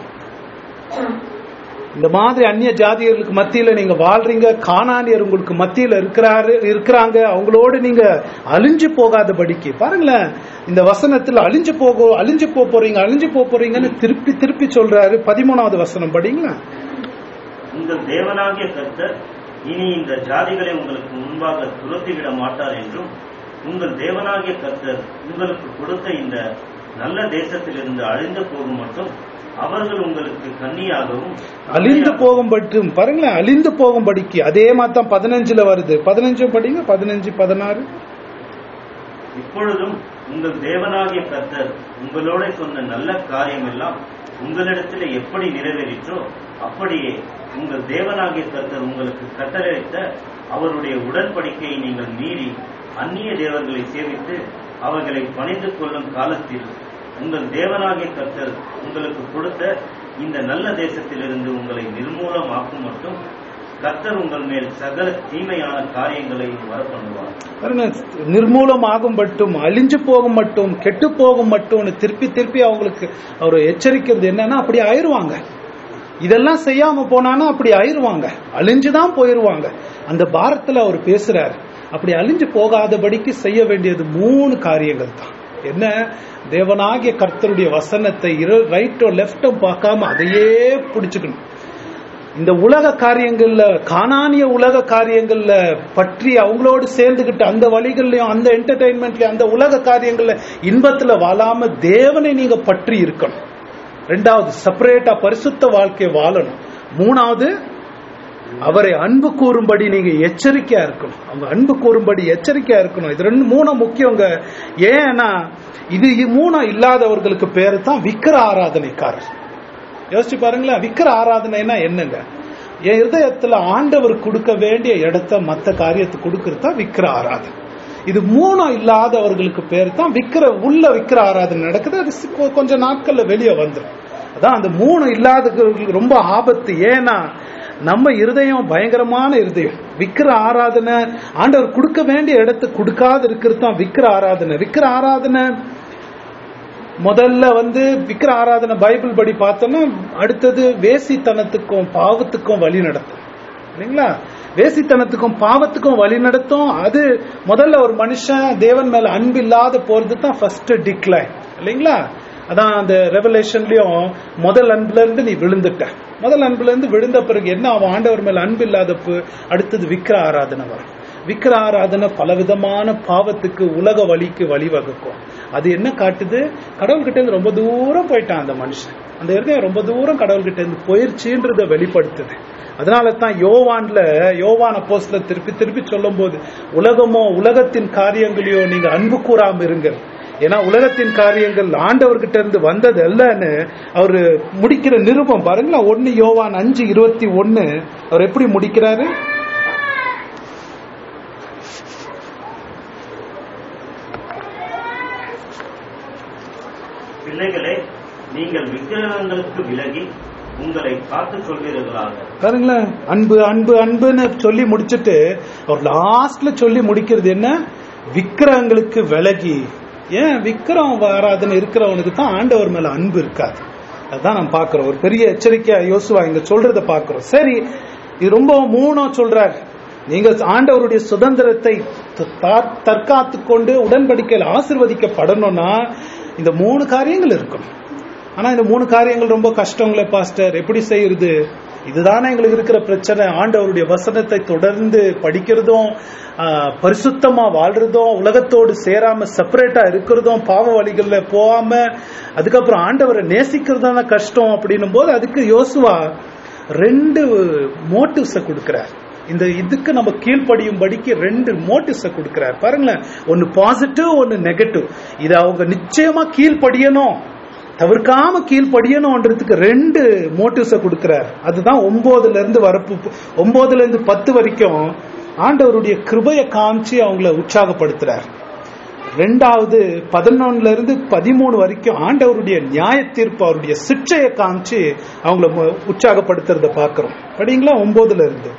இந்த மாதிரி அந்நிய ஜாதியர்களுக்கு மத்தியில நீங்க வாழ்றீங்க காணானியர் உங்களுக்கு மத்தியில இருக்கிறாரு இருக்கிறாங்க அவங்களோடு நீங்க அழிஞ்சு போகாதபடிக்கு பாருங்களேன் இந்த வசனத்துல அழிஞ்சு போக அழிஞ்சு போக போறீங்க அழிஞ்சு போக போறீங்கன்னு திருப்பி திருப்பி சொல்றாரு பதிமூணாவது வசனம் படிங்களா உங்கள் தேவனாகிய கர்த்தர் இனி இந்த ஜாதிகளை உங்களுக்கு முன்பாக துரத்திவிட மாட்டார் என்றும் உங்கள் தேவனாகிய கர்த்தர் உங்களுக்கு கொடுத்த இந்த நல்ல தேசத்திலிருந்து அழிந்து போகும் மட்டும் அவர்கள் உங்களுக்கு கன்னியாகவும் அழிந்து போகும் பட்டும் பாருங்களேன் அழிந்து போகும்படிக்கு அதே மாதிரி தான் பதினஞ்சுல வருது பதினஞ்சு படிங்க பதினஞ்சு பதினாறு இப்பொழுதும் உங்கள் தேவனாகிய கர்த்தர் உங்களோட சொன்ன நல்ல காரியம் எல்லாம் உங்களிடத்தில் எப்படி நிறைவேறிற்றோ அப்படியே உங்கள் தேவனாகிய கர்த்தர் உங்களுக்கு கட்டளையிட்ட அவருடைய உடன்படிக்கையை நீங்கள் மீறி அந்நிய தேவர்களை சேவித்து அவர்களை பணிந்து கொள்ளும் காலத்தில் உங்கள் தேவனாகிய கர்த்தர் உங்களுக்கு கொடுத்த இந்த நல்ல தேசத்திலிருந்து உங்களை நிர்மூலமாக்கும் மட்டும் கர்த்தர் உங்கள் மேல் சகல தீமையான காரியங்களையும் வரப்பண்ணுவார் பாருங்க நிர்மூலமாகும் மட்டும் அழிஞ்சு போகும் மட்டும் கெட்டு போகும் மட்டும்னு திருப்பி திருப்பி அவங்களுக்கு அவர் எச்சரிக்கிறது என்னன்னா அப்படி ஆயிருவாங்க இதெல்லாம் செய்யாம போனானா அப்படி ஆயிருவாங்க அழிஞ்சுதான் போயிருவாங்க அந்த பாரத்துல அவர் பேசுறாரு அப்படி அழிஞ்சு போகாதபடிக்கு செய்ய வேண்டியது மூணு காரியங்கள் தான் என்ன தேவனாகிய கர்த்தருடைய வசனத்தை ரைட்டோ லெப்டோ பார்க்காம அதையே பிடிச்சுக்கணும் இந்த உலக காரியங்கள்ல காணானிய உலக காரியங்கள்ல பற்றி அவங்களோடு சேர்ந்துகிட்டு அந்த வழிகள்லயும் அந்த என்டர்டைன்மெண்ட்லயும் அந்த உலக காரியங்கள்ல இன்பத்துல வாழாம தேவனை நீங்க பற்றி இருக்கணும் ரெண்டாவது செப்பரேட்டா பரிசுத்த வாழ்க்கை வாழணும் மூணாவது அவரை அன்பு கூறும்படி நீங்க எச்சரிக்கையா இருக்கணும் அவங்க அன்பு கூறும்படி எச்சரிக்கையா இருக்கணும் இது ரெண்டு மூணு முக்கியங்க ஏன்னா இது இது மூணும் இல்லாதவர்களுக்கு பேரு தான் விக்கிர ஆராதனைக்காரர் யோசிச்சு பாருங்களேன் விக்கிர ஆராதனைனா என்னங்க என் இருதயத்துல ஆண்டவர் கொடுக்க வேண்டிய இடத்த மத்த காரியத்துக்கு கொடுக்கறது தான் விக்கிர ஆராதனை இது மூணும் இல்லாதவர்களுக்கு பேர் தான் விக்கிர உள்ள விக்கிர ஆராதனை நடக்குது அது சி- கொ- கொஞ்ச நாட்கள்ல வெளியே வந்துடும் அதான் அந்த மூணு இல்லாதவர்களுக்கு ரொம்ப ஆபத்து ஏன்னா நம்ம இருதயம் பயங்கரமான இருதயம் விக்கிர ஆராதனை ஆண்டவர் கொடுக்க வேண்டிய இடத்தை கொடுக்காத இருக்கிறது தான் விக்கிர ஆராதனை விக்கிர ஆராதனை முதல்ல வந்து விக்கிர ஆராதனை பைபிள் படி பார்த்தோம்னா அடுத்தது வேசித்தனத்துக்கும் பாவத்துக்கும் வழி நடத்தும் இல்லைங்களா வேசித்தனத்துக்கும் பாவத்துக்கும் வழி நடத்தும் அது முதல்ல ஒரு மனுஷன் தேவன் மேல அன்பு இல்லாத போறது தான் ஃபர்ஸ்ட் டிக்ளைன் இல்லைங்களா அதான் அந்த ரெவலேஷன்லயும் முதல் அன்புல இருந்து நீ விழுந்துட்ட முதல் அன்புல இருந்து விழுந்த பிறகு என்ன அவன் ஆண்டவர் மேல அன்பு இல்லாதப்பு அடுத்தது விக்கிர ஆராதனை வரும் விக்கிர ஆராதனை பலவிதமான பாவத்துக்கு உலக வழிக்கு வழிவகுக்கும் அது என்ன காட்டுது கடவுள்கிட்ட இருந்து ரொம்ப தூரம் போயிட்டான் அந்த மனுஷன் அந்த இருதயம் ரொம்ப தூரம் கடவுள்கிட்ட இருந்து போயிருச்சுன்றத வெளிப்படுத்துது அதனால தான் யோவான்ல யோவான் அப்போஸ்ல திருப்பி திருப்பி சொல்லும் போது உலகமோ உலகத்தின் காரியங்களையோ நீங்க அன்பு கூறாம இருங்க ஏன்னா உலகத்தின் காரியங்கள் ஆண்டவர்கிட்ட இருந்து வந்தது அல்லன்னு அவரு முடிக்கிற நிருபம் பாருங்களேன் ஒன்னு யோவான் அஞ்சு இருபத்தி ஒன்னு அவர் எப்படி முடிக்கிறாரு பிள்ளைகளே நீங்கள் விக்கிரகங்களுக்கு விலகி உங்களை காத்துக் கொள்வீர்களாக பாருங்களேன் அன்பு அன்பு அன்புன்னு சொல்லி முடிச்சிட்டு அவர் லாஸ்ட்ல சொல்லி முடிக்கிறது என்ன விக்கிரகங்களுக்கு விலகி ஏன் விக்கிரம் ஆராதனை இருக்கிறவனுக்கு தான் ஆண்டவர் மேல அன்பு இருக்காது அதான் நம்ம பாக்குறோம் ஒரு பெரிய எச்சரிக்கையா யோசுவா இங்க சொல்றத பாக்குறோம் சரி இது ரொம்ப மூணம் சொல்றாரு நீங்க ஆண்டவருடைய சுதந்திரத்தை த- தற்காத்து கொண்டு உடன்படிக்கையில் ஆசிர்வதிக்கப்படணும்னா இந்த மூணு காரியங்கள் இருக்கணும் ஆனா இந்த மூணு காரியங்கள் ரொம்ப கஷ்டங்களே பாஸ்டர் எப்படி செய்யறது இதுதானே எங்களுக்கு இருக்கிற பிரச்சனை ஆண்டவருடைய வசனத்தை தொடர்ந்து படிக்கிறதும் ஆஹ், பரிசுத்தமா வாழ்றதும் உலகத்தோடு சேராம செப்பரேட்டா இருக்கிறதும் பாவ வழிகள்ல போகாம அதுக்கப்புறம் ஆண்டவரை நேசிக்கிறதான கஷ்டம் அப்படின்னும் போது அதுக்கு யோசுவா ரெண்டு மோட்டிவ்ஸ கொடுக்கிறார் இந்த இதுக்கு நம்ம கீழ்ப்படியும்படிக்கு ரெண்டு மோட்டிவ்ஸ கொடுக்கிறார் பாருங்களேன் ஒன்னு பாசிட்டிவ் ஒன்னு நெகட்டிவ் இதை அவங்க நிச்சயமா கீழ்ப்படியணும் தவிர்க்காம கீழ்ப்படியணும்ன்றதுக்கு ரெண்டு மோட்டிவ்ஸ கொடுக்கிறார் அதுதான் ஒன்பதுல இருந்து வரப்பு ஒன்பதுல இருந்து பத்து வரைக்கும் ஆண்டவருடைய கிருபையை காமிச்சு அவங்கள உற்சாகப்படுத்துறார் ரெண்டாவது பதினொன்னுல இருந்து பதிமூணு வரைக்கும் ஆண்டவருடைய நியாய தீர்ப்பு அவருடைய சிற்றையை காமிச்சு அவங்கள மு- உற்சாகப்படுத்துறத பாக்குறோம் படிங்களா ஒன்பதுல இருந்து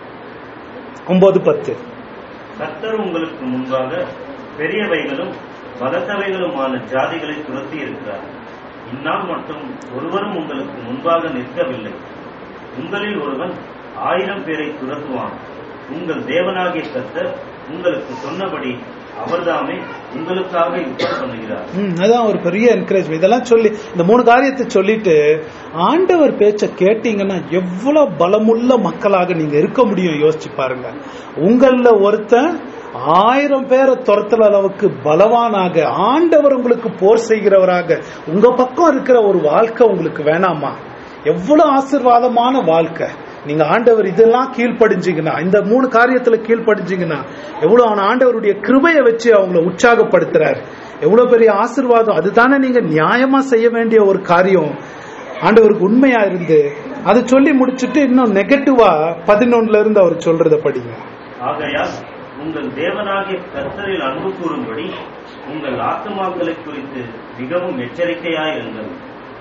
ஒன்பது பத்து கர்த்தர் உங்களுக்கு முன்பாக பெரியவைகளும் பலத்தவைகளுமான ஜாதிகளை துரத்தி இருக்கிறார் இந்நாள் மட்டும் ஒருவரும் உங்களுக்கு முன்பாக நிற்கவில்லை உங்களில் ஒருவன் ஆயிரம் பேரை துரத்துவான் உங்கள் தேவனாகிய கர்த்தர் உங்களுக்கு சொன்னபடி அவர்தாமே உங்களுக்காக யுத்தம் பண்ணுகிறார் ம், அதான் ஒரு பெரிய என்கரேஜ்மெண்ட் இதெல்லாம் சொல்லி இந்த மூணு காரியத்தை சொல்லிட்டு ஆண்டவர் பேச்ச கேட்டீங்கன்னா எவ்வளவு பலமுள்ள மக்களாக நீங்க இருக்க முடியும் யோசிச்சு பாருங்க உங்கள ஒருத்தன் ஆயிரம் பேரை துரத்துற அளவுக்கு பலவானாக ஆண்டவர் உங்களுக்கு போர் செய்கிறவராக உங்க பக்கம் இருக்கிற ஒரு வாழ்க்கை உங்களுக்கு வேணாமா எவ்வளவு ஆசீர்வாதமான வாழ்க்கை நீங்க ஆண்டவர் இதெல்லாம் கீழ்ப்படிஞ்சீங்கன்னா இந்த மூணு காரியத்துல கீழ்ப்படிஞ்சீங்கன்னா எவ்வளவு அவன் ஆண்டவருடைய கிருபையை வச்சு அவங்கள உற்சாகப்படுத்துறார் எவ்வளவு பெரிய ஆசீர்வாதம் அதுதானே நீங்க நியாயமா செய்ய வேண்டிய ஒரு காரியம் ஆண்டவருக்கு உண்மையா இருந்து அதை சொல்லி முடிச்சுட்டு இன்னும் நெகட்டிவா பதினொன்னுல இருந்து அவர் சொல்றத படிங்க ஆகையால் உங்கள் தேவனாகிய கர்த்தரில் அன்பு கூறும்படி உங்கள் ஆத்துமாக்களை குறித்து மிகவும் எச்சரிக்கையாயிருங்கள்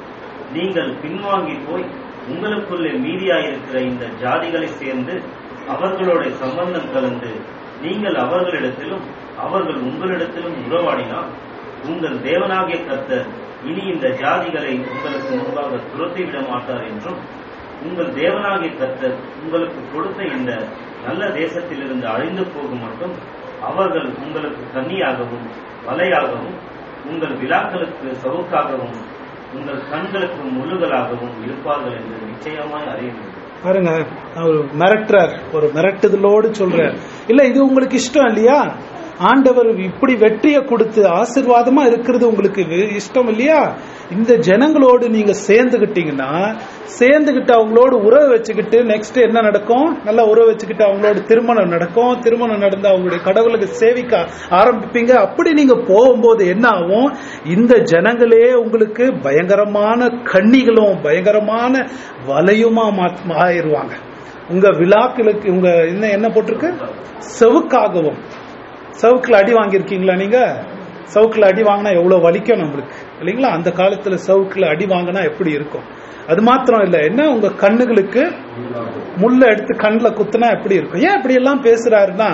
நீங்கள் பின்வாங்கி போய் உங்களுக்குள்ளே மீதியாயிருக்கிற இந்த ஜாதிகளை சேர்ந்து அவர்களோட சம்பந்தம் கலந்து நீங்கள் அவர்களிடத்திலும் அவர்கள் உங்களிடத்திலும் உறவாடினால் உங்கள் தேவனாகிய கர்த்தர் இனி இந்த ஜாதிகளை உங்களுக்கு முன்பாக துரத்தி விட மாட்டார் என்றும் உங்கள் தேவனாகிய கர்த்தர் உங்களுக்கு கொடுத்த இந்த நல்ல தேசத்திலிருந்து அழிந்து போகும் மட்டும் அவர்கள் உங்களுக்கு கன்னியாகவும் வலையாகவும் உங்கள் விழாக்களுக்கு சவுக்காகவும் உங்கள் கண்களுக்கு முள்ளுகளாகவும் இருப்பார்கள் என்று நிச்சயமாய் அறியுங்கள் பாருங்க அவர் மிரட்டுறார் ஒரு மிரட்டுதலோடு சொல்றார் இல்ல இது உங்களுக்கு இஷ்டம் இல்லையா ஆண்டவர் இப்படி வெற்றியை கொடுத்து ஆசீர்வாதமா இருக்கிறது உங்களுக்கு வி- இஷ்டம் இல்லையா இந்த ஜனங்களோடு நீங்க சேர்ந்துகிட்டீங்கன்னா சேர்ந்துகிட்டு அவங்களோடு உறவு வச்சுக்கிட்டு நெக்ஸ்ட் என்ன நடக்கும் நல்லா உறவு வச்சுக்கிட்டு அவங்களோட திருமணம் நடக்கும் திருமணம் நடந்து அவங்களுடைய கடவுளுக்கு சேவிக்க ஆரம்பிப்பீங்க அப்படி நீங்க போகும்போது என்ன ஆகும் இந்த ஜனங்களே உங்களுக்கு பயங்கரமான கண்ணிகளும் பயங்கரமான வலையுமா மாத்- ஆயிருவாங்க உங்க விழாக்களுக்கு உங்க என்ன என்ன போட்டிருக்கு செவுக்காகவும் சவுக்குல அடி வாங்கியிருக்கீங்களா நீங்க சவுக்குல அடி வாங்கினா எவ்வளவு வலிக்கும் நம்மளுக்கு இல்லைங்களா அந்த காலத்துல சவுக்குல அடி வாங்கினா எப்படி இருக்கும் அது மாத்திரம் இல்ல என்ன உங்க கண்ணுகளுக்கு முள்ள எடுத்து கண்ணுல குத்துனா எப்படி இருக்கும் ஏன் இப்படி எல்லாம் பேசுறாருன்னா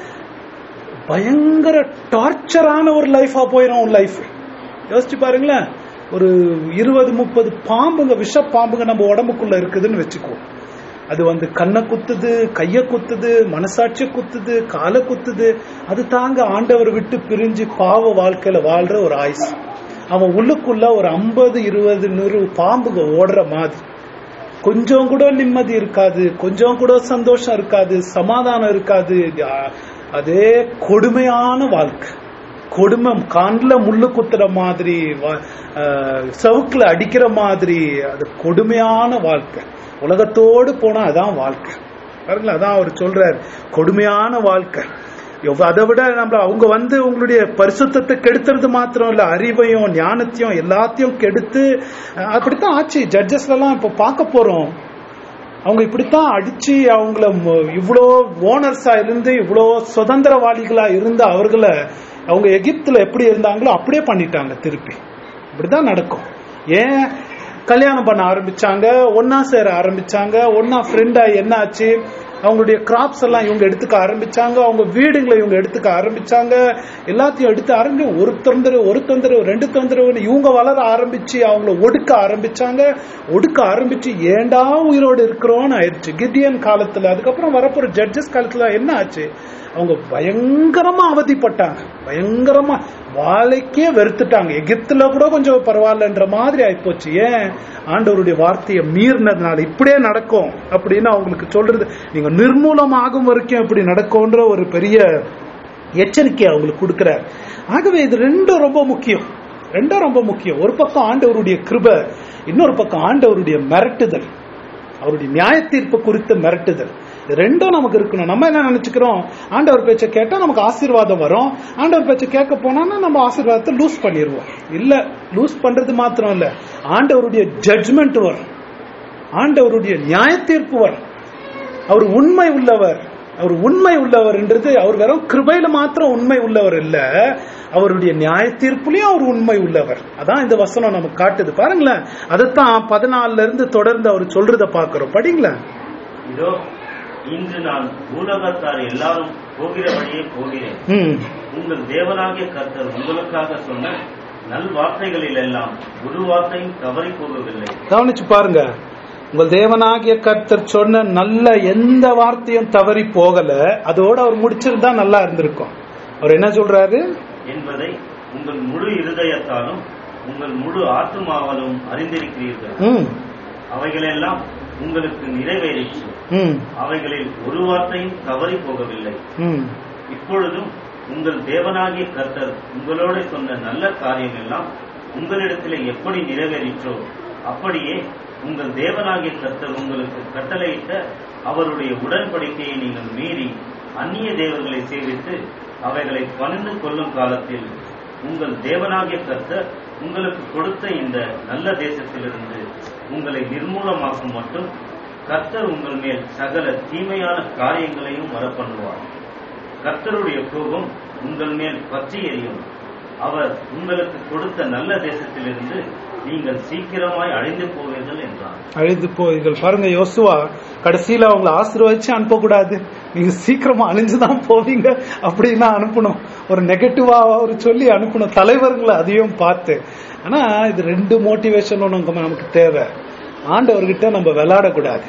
பயங்கர டார்ச்சரான ஒரு லைஃபா போயிடும் உன் லைஃப் யோசிச்சு பாருங்களேன் ஒரு இருபது முப்பது பாம்புங்க விஷ பாம்புங்க நம்ம உடம்புக்குள்ள இருக்குதுன்னு வச்சுக்கோ அது வந்து கண்ணை குத்துது கைய குத்துது மனசாட்சிய குத்துது காலை குத்துது அது தாங்க ஆண்டவர் விட்டு பிரிஞ்சு பாவ வாழ்க்கையில வாழ்ற ஒரு ஆயுசு அவன் உள்ளுக்குள்ள ஒரு ஐம்பது இருபது நூறு பாம்புங்க ஓடுற மாதிரி கொஞ்சம் கூட நிம்மதி இருக்காது கொஞ்சம் கூட சந்தோஷம் இருக்காது சமாதானம் இருக்காது அ- அதே கொடுமையான வாழ்க்கை கொடுமை காண்ல முள்ளு குத்துற மாதிரி வ- அஹ், சவுக்குல அடிக்கிற மாதிரி அது கொடுமையான வாழ்க்கை உலகத்தோடு போனா அதான் வாழ்க்கை பாருங்களேன் அதான் அவர் சொல்றார் கொடுமையான வாழ்க்கை எவ்வ- அதை விட நம்ம அவங்க வந்து உங்களுடைய பரிசுத்தத்தை கெடுத்துறது மாத்திரம் இல்ல அறிவையும் ஞானத்தையும் எல்லாத்தையும் கெடுத்து அஹ், அப்படித்தான் ஆச்சு ஜட்ஜஸ்ல எல்லாம் இப்ப பார்க்க போறோம் அவங்க இப்படித்தான் அடிச்சு அவங்கள ம- இவ்வளோ ஓனர்ஸா இருந்து இவ்வளோ சுதந்திரவாதிகளா இருந்த அவர்களை அவங்க எகிப்துல எப்படி இருந்தாங்களோ அப்படியே பண்ணிட்டாங்க திருப்பி இப்படிதான் நடக்கும் ஏன் கல்யாணம் பண்ண ஆரம்பிச்சாங்க ஒன்னா சேர ஆரம்பிச்சாங்க ஒன்னா ஃப்ரெண்டா என்ன ஆச்சு அவங்களுடைய கிராப்ஸ் எல்லாம் இவங்க எடுத்துக்க ஆரம்பிச்சாங்க அவங்க வீடுங்களை இவங்க எடுத்துக்க ஆரம்பிச்சாங்க எல்லாத்தையும் எடுத்து ஆரம்பி ஒரு தொந்தரவு ஒரு தொந்தரவு ரெண்டு தொந்தரவுன்னு இவங்க வளர ஆரம்பிச்சு அவங்கள ஒடுக்க ஆரம்பிச்சாங்க ஒடுக்க ஆரம்பிச்சு ஏண்டா உயிரோடு இருக்கிறோம்னு ஆயிடுச்சு கிதியன் காலத்துல அதுக்கப்புறம் வரப்போற ஜட்ஜஸ் காலத்துல என்ன ஆச்சு அவங்க பயங்கரமா அவதிப்பட்டாங்க பயங்கரமா வாழைக்கே வெறுத்துட்டாங்க எகிப்துல கூட கொஞ்சம் பரவாயில்லன்ற மாதிரி ஆயிப்போச்சு ஏன் ஆண்டவருடைய வார்த்தையை மீறினதுனால இப்படியே நடக்கும் அப்படின்னு அவங்களுக்கு சொல்றது நீங்க நிர்மூலமாகும் வரைக்கும் இப்படி நடக்கும்ன்ற ஒரு பெரிய எச்சரிக்கை அவங்களுக்கு கொடுக்கிறார் ஆகவே இது ரெண்டும் ரொம்ப முக்கியம் ரெண்டும் ரொம்ப முக்கியம் ஒரு பக்கம் ஆண்டவருடைய கிருபை இன்னொரு பக்கம் ஆண்டவருடைய மிரட்டுதல் அவருடைய நியாய தீர்ப்பு குறித்த மிரட்டுதல் இது ரெண்டும் நமக்கு இருக்கணும் நம்ம என்ன நினைச்சுக்கிறோம் ஆண்டவர் பேச்சை கேட்டா நமக்கு ஆசீர்வாதம் வரும் ஆண்டவர் பேச்சை கேட்க போனோம்னா நம்ம ஆசீர்வாதத்தை லூஸ் பண்ணிடுவோம் இல்ல லூஸ் பண்றது மாத்திரம் இல்ல ஆண்டவருடைய ஜட்ஜ்மெண்ட் வரும் ஆண்டவருடைய நியாய தீர்ப்பு வரும் அவர் உண்மை உள்ளவர் அவர் உண்மை உள்ளவர்ன்றது அவர் வெறும் கிருபையில மாத்திரம் உண்மை உள்ளவர் இல்ல அவருடைய நியாய தீர்ப்புலயும் அவர் உண்மை உள்ளவர் அதான் இந்த வசனம் நமக்கு காட்டுது பாருங்களேன் அதைத்தான் பதினாலுல இருந்து தொடர்ந்து அவர் சொல்றத பாக்குறோம் படிங்களேன் இதோ இன்று நான் பூலகத்தார் எல்லாரும் போகிற வழியே போகிறேன் ம் உங்கள் தேவனாகிய கர்த்தர் உங்களுக்காக சொன்ன நல் வார்த்தைகளில் எல்லாம் ஒரு வார்த்தையும் தவறி போகவில்லை கவனிச்சு பாருங்க உங்கள் தேவனாகிய கர்த்தர் சொன்ன நல்ல எந்த வார்த்தையும் தவறி போகல அதோட அவர் முடிச்சிருந்தா நல்லா இருந்திருக்கும் அவர் என்ன சொல்றாரு என்பதை உங்கள் முழு இருதயத்தாலும் உங்கள் முழு ஆத்துமாவாலும் அறிந்திருக்கிறீர்கள் ம் அவைகளெல்லாம் உங்களுக்கு நிறைவேறிற்று ம் அவைகளில் ஒரு வார்த்தையும் தவறி போகவில்லை ம் இப்பொழுதும் உங்கள் தேவனாகிய கர்த்தர் உங்களோட சொன்ன நல்ல காரியம் எல்லாம் உங்களிடத்திலே எப்படி நிறைவேறிற்றோ அப்படியே உங்கள் தேவனாகிய கர்த்தர் உங்களுக்கு கட்டளையிட்ட அவருடைய உடன்படிக்கையை நீங்கள் மீறி அந்நிய தேவர்களை சேவித்து அவைகளை பணிந்து கொள்ளும் காலத்தில் உங்கள் தேவனாகிய கர்த்தர் உங்களுக்கு கொடுத்த இந்த நல்ல தேசத்திலிருந்து உங்களை நிர்மூலமாக்கும் மட்டும் கர்த்தர் உங்கள் மேல் சகல தீமையான காரியங்களையும் வரப்பண்ணுவார் கர்த்தருடைய கோபம் உங்கள் மேல் பற்றி எரியும் அவர் உங்களுக்கு கொடுத்த நல்ல தேசத்திலிருந்து நீங்கள் சீக்கிரமாய் அழிந்து போவீர்கள் என்றார் அழிந்து போய்கள் பாருங்க யோசுவா கடைசியில அவங்கள ஆசீர்வதிச்சு அனுப்பக்கூடாது நீங்க சீக்கிரமா அழிஞ்சுதான் போவீங்க அப்படின்னா அனுப்பணும் ஒரு நெகட்டிவா ஒரு சொல்லி அனுப்பணும் தலைவர்களை அதையும் பார்த்து ஆனா இது ரெண்டு மோட்டிவேஷன் நமக்கு நமக்கு தேவை ஆண்டவர்கிட்ட நம்ம விளையாடக்கூடாது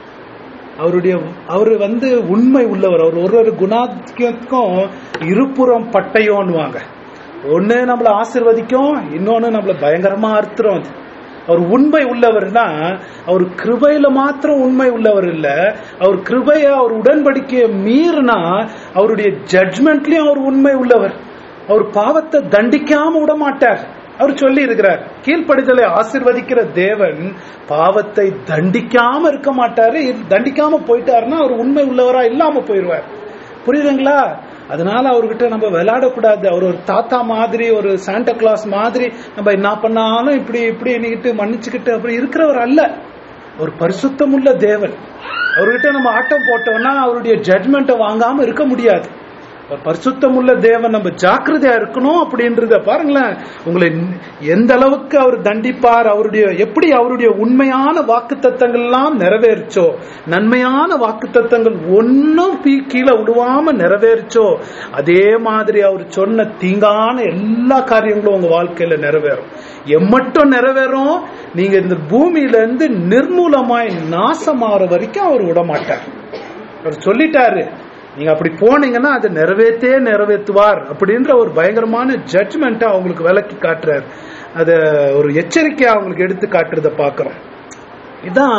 அவருடைய அவர் வந்து உண்மை உள்ளவர் அவர் ஒரு ஒரு குணாதிக்கும் இருபுறம் பட்டயோன்னுவாங்க ஒண்ணு நம்மள ஆசிர்வதிக்கும் இன்னொன்னு நம்மள பயங்கரமா அறுத்துரும் அது அவர் உண்மை உள்ளவர்னா அவர் கிருபையில மாத்திரம் உண்மை உள்ளவர் இல்ல அவர் கிருபைய அவர் உடன்படிக்கைய மீறினா அவருடைய ஜட்மெண்ட்லயும் அவர் உண்மை உள்ளவர் அவர் பாவத்தை தண்டிக்காம விட மாட்டார் அவர் சொல்லி இருக்கிறார் கீழ்ப்படிதலை ஆசிர்வதிக்கிற தேவன் பாவத்தை தண்டிக்காம இருக்க மாட்டாரு இது தண்டிக்காம போயிட்டாருன்னா அவர் உண்மை உள்ளவரா இல்லாம போயிடுவார் புரியுதுங்களா அதனால அவர்கிட்ட நம்ம விளையாடக்கூடாது அவர் ஒரு தாத்தா மாதிரி ஒரு சாண்டா கிளாஸ் மாதிரி நம்ம என்ன பண்ணாலும் இப்படி இப்படி எண்ணிக்கிட்டு மன்னிச்சுக்கிட்டு அப்படி இருக்கிறவர் அல்ல ஒரு பரிசுத்தமுள்ள தேவன் அவர்கிட்ட நம்ம ஆட்டம் போட்டோம்னா அவருடைய ஜட்மெண்ட்டை வாங்காம இருக்க முடியாது ஒரு பரிசுத்தமுள்ள தேவன் நம்ம ஜாக்கிரதையா இருக்கணும் அப்படின்றத பாருங்களேன் உங்களை எந்த அளவுக்கு அவர் தண்டிப்பார் அவருடைய எப்படி அவருடைய உண்மையான வாக்கு எல்லாம் நிறைவேறுச்சோ நன்மையான வாக்கு தத்தங்கள் ஒன்னும் கீழே விடுவாம நிறைவேறுச்சோ அதே மாதிரி அவர் சொன்ன தீங்கான எல்லா காரியங்களும் உங்க வாழ்க்கையில நிறைவேறும் எம்மட்டும் நிறைவேறும் நீங்க இந்த பூமியில இருந்து நிர்மூலமாய் நாசமாற வரைக்கும் அவர் விட மாட்டார் அவர் சொல்லிட்டாரு நீங்க அப்படி போனீங்கன்னா அதை நிறைவேற்றே நிறைவேற்றுவார் அப்படின்ற ஒரு பயங்கரமான ஜட்மெண்ட்டை அவங்களுக்கு விளக்கி காட்டுறாரு அத ஒரு எச்சரிக்கையா அவங்களுக்கு எடுத்து காட்டுறத பாக்குறோம் இதான்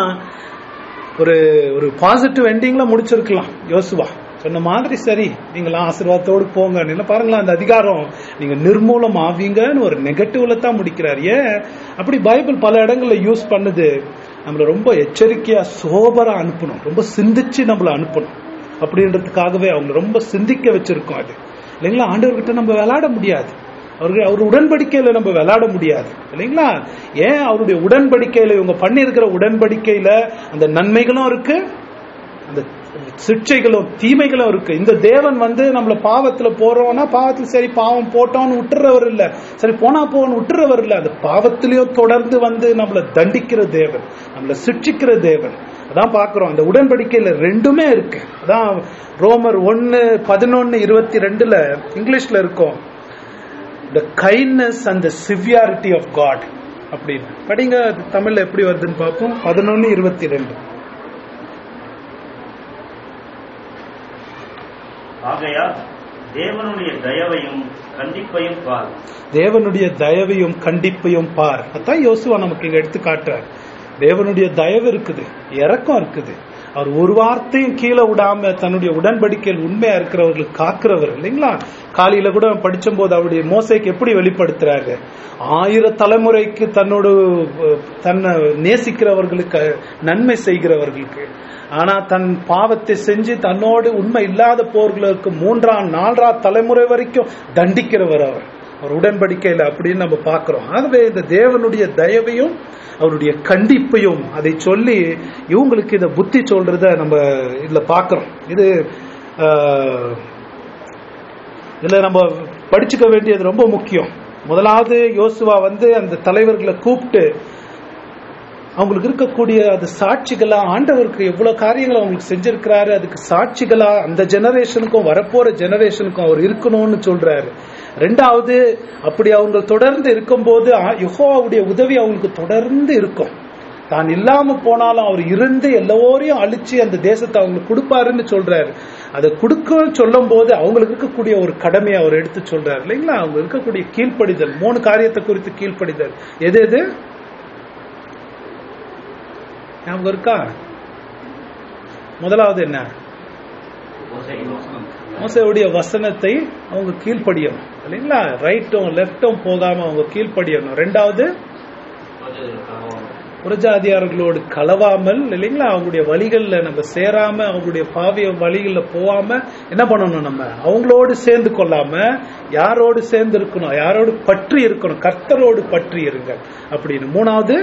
ஒரு ஒரு பாசிட்டிவ் எண்டிங்ல முடிச்சிருக்கலாம் யோசுவா சொன்ன மாதிரி சரி நீங்களாம் ஆசீர்வாதத்தோடு போங்க இல்ல பாருங்களேன் அந்த அதிகாரம் நீங்க நிர்மூலம் ஆவீங்கன்னு ஒரு நெகட்டிவ்ல தான் முடிக்கிறார் ஏன் அப்படி பைபிள் பல இடங்கள்ல யூஸ் பண்ணுது நம்மள ரொம்ப எச்சரிக்கையா சோபரா அனுப்பணும் ரொம்ப சிந்திச்சு நம்மள அனுப்பணும் அப்படின்றதுக்காகவே அவங்க ரொம்ப சிந்திக்க வச்சிருக்கோம் அது இல்லைங்களா ஆண்டவர்கிட்ட நம்ம விளையாட முடியாது அவருக்கு அவர் உடன்படிக்கையில நம்ம விளையாட முடியாது இல்லைங்களா ஏன் அவருடைய உடன்படிக்கையில இவங்க பண்ணியிருக்கிற உடன்படிக்கையில அந்த நன்மைகளும் இருக்கு அந்த சிக்ஷைகளும் தீமைகளும் இருக்கு இந்த தேவன் வந்து நம்மள பாவத்துல போறோம்னா பாவத்துல சரி பாவம் போட்டோம்னு விட்டுறவர் இல்ல சரி போனா போன்னு விட்டுறவர் இல்ல அந்த பாவத்திலயும் தொடர்ந்து வந்து நம்மள தண்டிக்கிற தேவன் நம்மள சிக்ஷிக்கிற தேவன் அதான் பாக்குறோம் அந்த உடன்படிக்கையில ரெண்டுமே இருக்கு அதான் ரோமர் ஒன்னு பதினொன்னு இருபத்தி ரெண்டுல இங்கிலீஷ்ல இருக்கும் the kindness and the severity of God அப்படின்னு படிங்க அது தமிழ்ல எப்படி வருதுன்னு பார்ப்போம் பதினொன்னு இருபத்தி ரெண்டு ஆகையால் தேவனுடைய தயவையும் கண்டிப்பையும் பார் தேவனுடைய தயவையும் கண்டிப்பையும் பார் அதான் யோசுவா நமக்கு இங்க எடுத்து காட்டுறார் தேவனுடைய தயவு இருக்குது இறக்கம் இருக்குது அவர் ஒரு வார்த்தையும் கீழே விடாம தன்னுடைய உடன்படிக்கையில் உண்மையா இருக்கிறவர்களுக்கு காக்கிறவர் இல்லைங்களா காலையில கூட படிச்ச போது அவருடைய மோசைக்கு எப்படி வெளிப்படுத்துறாரு ஆயிர தலைமுறைக்கு தன்னோட அஹ், தன்னை நேசிக்கிறவர்களுக்கு நன்மை செய்கிறவர்களுக்கு ஆனா தன் பாவத்தை செஞ்சு தன்னோடு உண்மை இல்லாத போர்களுக்கு மூன்றாம் நான்காம் தலைமுறை வரைக்கும் தண்டிக்கிறவர் அவர் அவர் உடன்படிக்கையில அப்படின்னு நம்ம பார்க்கிறோம் ஆகவே இந்த தேவனுடைய தயவையும் அவருடைய கண்டிப்பையும் அதை சொல்லி இவங்களுக்கு இத புத்தி சொல்றத நம்ம இதுல பார்க்கிறோம் இது ஆஹ், இதுல நம்ம படிச்சுக்க வேண்டியது ரொம்ப முக்கியம் முதலாவது யோசுவா வந்து அந்த தலைவர்களை கூப்பிட்டு அவங்களுக்கு இருக்கக்கூடிய அது சாட்சிகளா ஆண்டவருக்கு எவ்வளவு காரியங்கள் அவங்களுக்கு செஞ்சிருக்கிறாரு அதுக்கு சாட்சிகளா அந்த ஜெனரேஷனுக்கும் வரப்போற ஜெனரேஷனுக்கும் அவர் இருக்கணும்னு சொல்றாரு ரெண்டாவது அப்படி அவங்க தொடர்ந்து இருக்கும்போது ஆ- யெகோவாவுடைய உதவி அவங்களுக்கு தொடர்ந்து இருக்கும் தான் இல்லாம போனாலும் அவர் இருந்து எல்லோரையும் அழிச்சு அந்த தேசத்தை அவங்களுக்கு கொடுப்பாருன்னு சொல்றாரு அதை கொடுக்கன்னு சொல்லும் போது அவங்களுக்கு இருக்கக்கூடிய ஒரு கடமையை அவர் எடுத்து சொல்றாரு இல்லைங்களா அவங்க இருக்கக்கூடிய கீழ்ப்படிதல் மூணு காரியத்தை குறித்து கீழ்ப்படிதல் எது எது ஞாபகம் இருக்கா முதலாவது என்ன மோசையுடைய வசனத்தை அவங்க கீழ்ப்படியணும் இல்லைங்களா ரைட்டும் லெஃப்டும் போகாம அவங்க கீழ்ப்படியணும் ரெண்டாவது புரஜாதியார்களோடு கலவாமல் இல்லைங்களா அவங்களுடைய வழிகள்ல நம்ம சேராம அவங்களுடைய பாவிய வழிகள்ல போகாம என்ன பண்ணணும் நம்ம அவங்களோடு சேர்ந்து கொள்ளாம யாரோடு சேர்ந்து இருக்கணும் யாரோடு பற்றி இருக்கணும் கர்த்தரோடு பற்றி இருங்க அப்படின்னு மூணாவது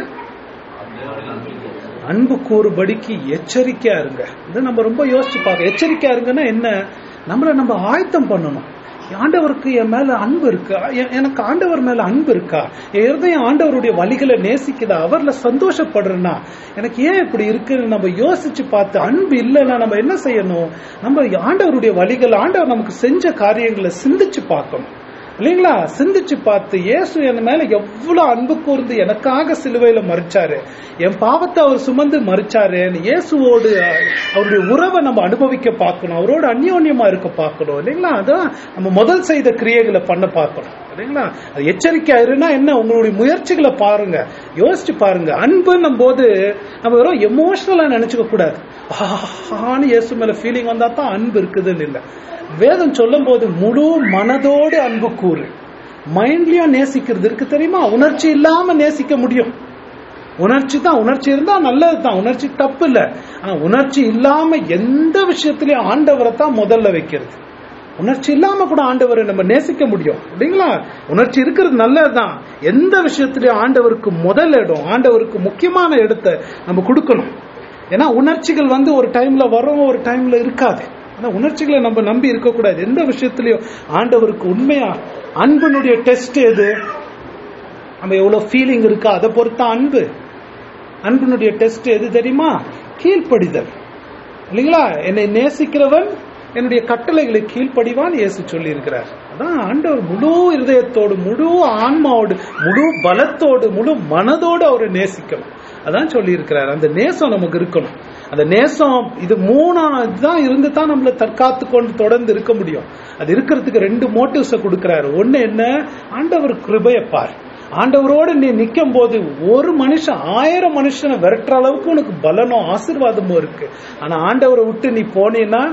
அன்பு கூறுபடிக்கு எச்சரிக்கையா இருங்க இது நம்ம ரொம்ப யோசிச்சு பார்க்க எச்சரிக்கையா இருங்கன்னா என்ன நம்மள நம்ம ஆயத்தம் பண்ணணும் ஆண்டவருக்கு என் மேல அன்பு இருக்கா எ- எனக்கு ஆண்டவர் மேல அன்பு இருக்கா என் இருதயம் ஆண்டவருடைய வழிகளை நேசிக்குதா அவர்ல சந்தோஷப்படுறேன்னா எனக்கு ஏன் இப்படி இருக்குன்னு நம்ம யோசிச்சு பார்த்து அன்பு இல்லைன்னா நம்ம என்ன செய்யணும் நம்ம ஆண்டவருடைய வழிகள் ஆண்டவர் நமக்கு செஞ்ச காரியங்களை சிந்திச்சு பார்க்கணும் இல்லைங்களா சிந்திச்சு பார்த்து இயேசு என் மேல எவ்வளவு அன்பு கூர்ந்து எனக்காக சிலுவையில மறிச்சாரு என் பாவத்தை அவர் சுமந்து மறிச்சாரு இயேசுவோடு அஹ், அவருடைய உறவை நம்ம அனுபவிக்க பார்க்கணும் அவரோட அந்யோன்யமா இருக்க பார்க்கணும் இல்லைங்களா அதான் நம்ம முதல் செய்த கிரியைகளை பண்ண பார்க்கணும் இல்லைங்களா அது எச்சரிக்கை இருன்னா என்ன உங்களுடைய முயற்சிகளை பாருங்க யோசிச்சு பாருங்க அன்புன்னும் போது நம்ம வெறும் எமோஷனலா நினைச்சுக்க கூடாது ஆஹான்னு இயேசு மேல ஃபீலிங் வந்தா தான் அன்பு இருக்குதுன்னு இல்லை வேதம் சொல்லும் போது முழு மனதோடு அன்பு கூறு மைண்ட்லயும் நேசிக்கிறது இருக்கு தெரியுமா உணர்ச்சி இல்லாம நேசிக்க முடியும் உணர்ச்சி தான் உணர்ச்சி இருந்தா நல்லது தான் உணர்ச்சி தப்பு இல்ல ஆனா உணர்ச்சி இல்லாம எந்த விஷயத்திலயும் ஆண்டவரை தான் முதல்ல வைக்கிறது உணர்ச்சி இல்லாம கூட ஆண்டவரை நம்ம நேசிக்க முடியும் இல்லைங்களா உணர்ச்சி இருக்கிறது நல்லதுதான் எந்த விஷயத்திலயும் ஆண்டவருக்கு முதல் இடம் ஆண்டவருக்கு முக்கியமான இடத்தை நம்ம கொடுக்கணும் ஏன்னா உணர்ச்சிகள் வந்து ஒரு டைம்ல வரும் ஒரு டைம்ல இருக்காது ஆனா உணர்ச்சிகளை நம்ம நம்பி இருக்கக்கூடாது எந்த விஷயத்திலயும் ஆண்டவருக்கு உண்மையா அன்பினுடைய டெஸ்ட் எது நம்ம எவ்வளவு ஃபீலிங் இருக்கா அதை பொறுத்த அன்பு அன்பினுடைய டெஸ்ட் எது தெரியுமா கீழ்ப்படிதல் இல்லைங்களா என்னை நேசிக்கிறவன் என்னுடைய கட்டளைகளை கீழ்ப்படிவான் இயேசு சொல்லி இருக்கிறார் அதான் ஆண்டவர் முழு இருதயத்தோடு முழு ஆன்மாவோடு முழு பலத்தோடு முழு மனதோடு அவரை நேசிக்கணும் அதான் சொல்லி இருக்கிறார் அந்த நேசம் நமக்கு இருக்கணும் அந்த நேசம் இது மூணாவது தான் இருந்து தான் நம்மள தற்காத்து கொண்டு தொடர்ந்து இருக்க முடியும் அது இருக்கிறதுக்கு ரெண்டு மோட்டிவ்ஸை கொடுக்கிறாரு ஒண்ணு என்ன ஆண்டவர் கிருபையை பார் ஆண்டவரோடு நீ நிக்கும் போது ஒரு மனுஷன் ஆயிரம் மனுஷனை விரட்டுற அளவுக்கு உனக்கு பலனும் ஆசீர்வாதமும் இருக்கு ஆனா ஆண்டவரை விட்டு நீ போனீன்னா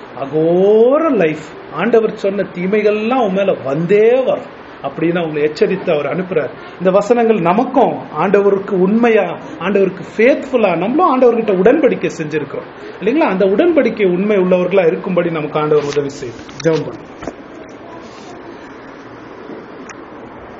அகோர லைஃப் ஆண்டவர் சொன்ன தீமைகள்லாம் உன் மேல வந்தே வரும் அப்படின்னு அவங்களை எச்சரித்து அவர் அனுப்புறார் இந்த வசனங்கள் நமக்கும் ஆண்டவருக்கு உண்மையா ஆண்டவருக்கு ஃபேத்ஃபுல்லா நம்மளும் ஆண்டவர்கிட்ட உடன்படிக்கை செஞ்சிருக்கிறோம் இல்லைங்களா அந்த உடன்படிக்கை உண்மை உள்ளவர்களா இருக்கும்படி நமக்கு ஆண்டவர் உதவி செய்யும் ஜெபம் பண்ணும்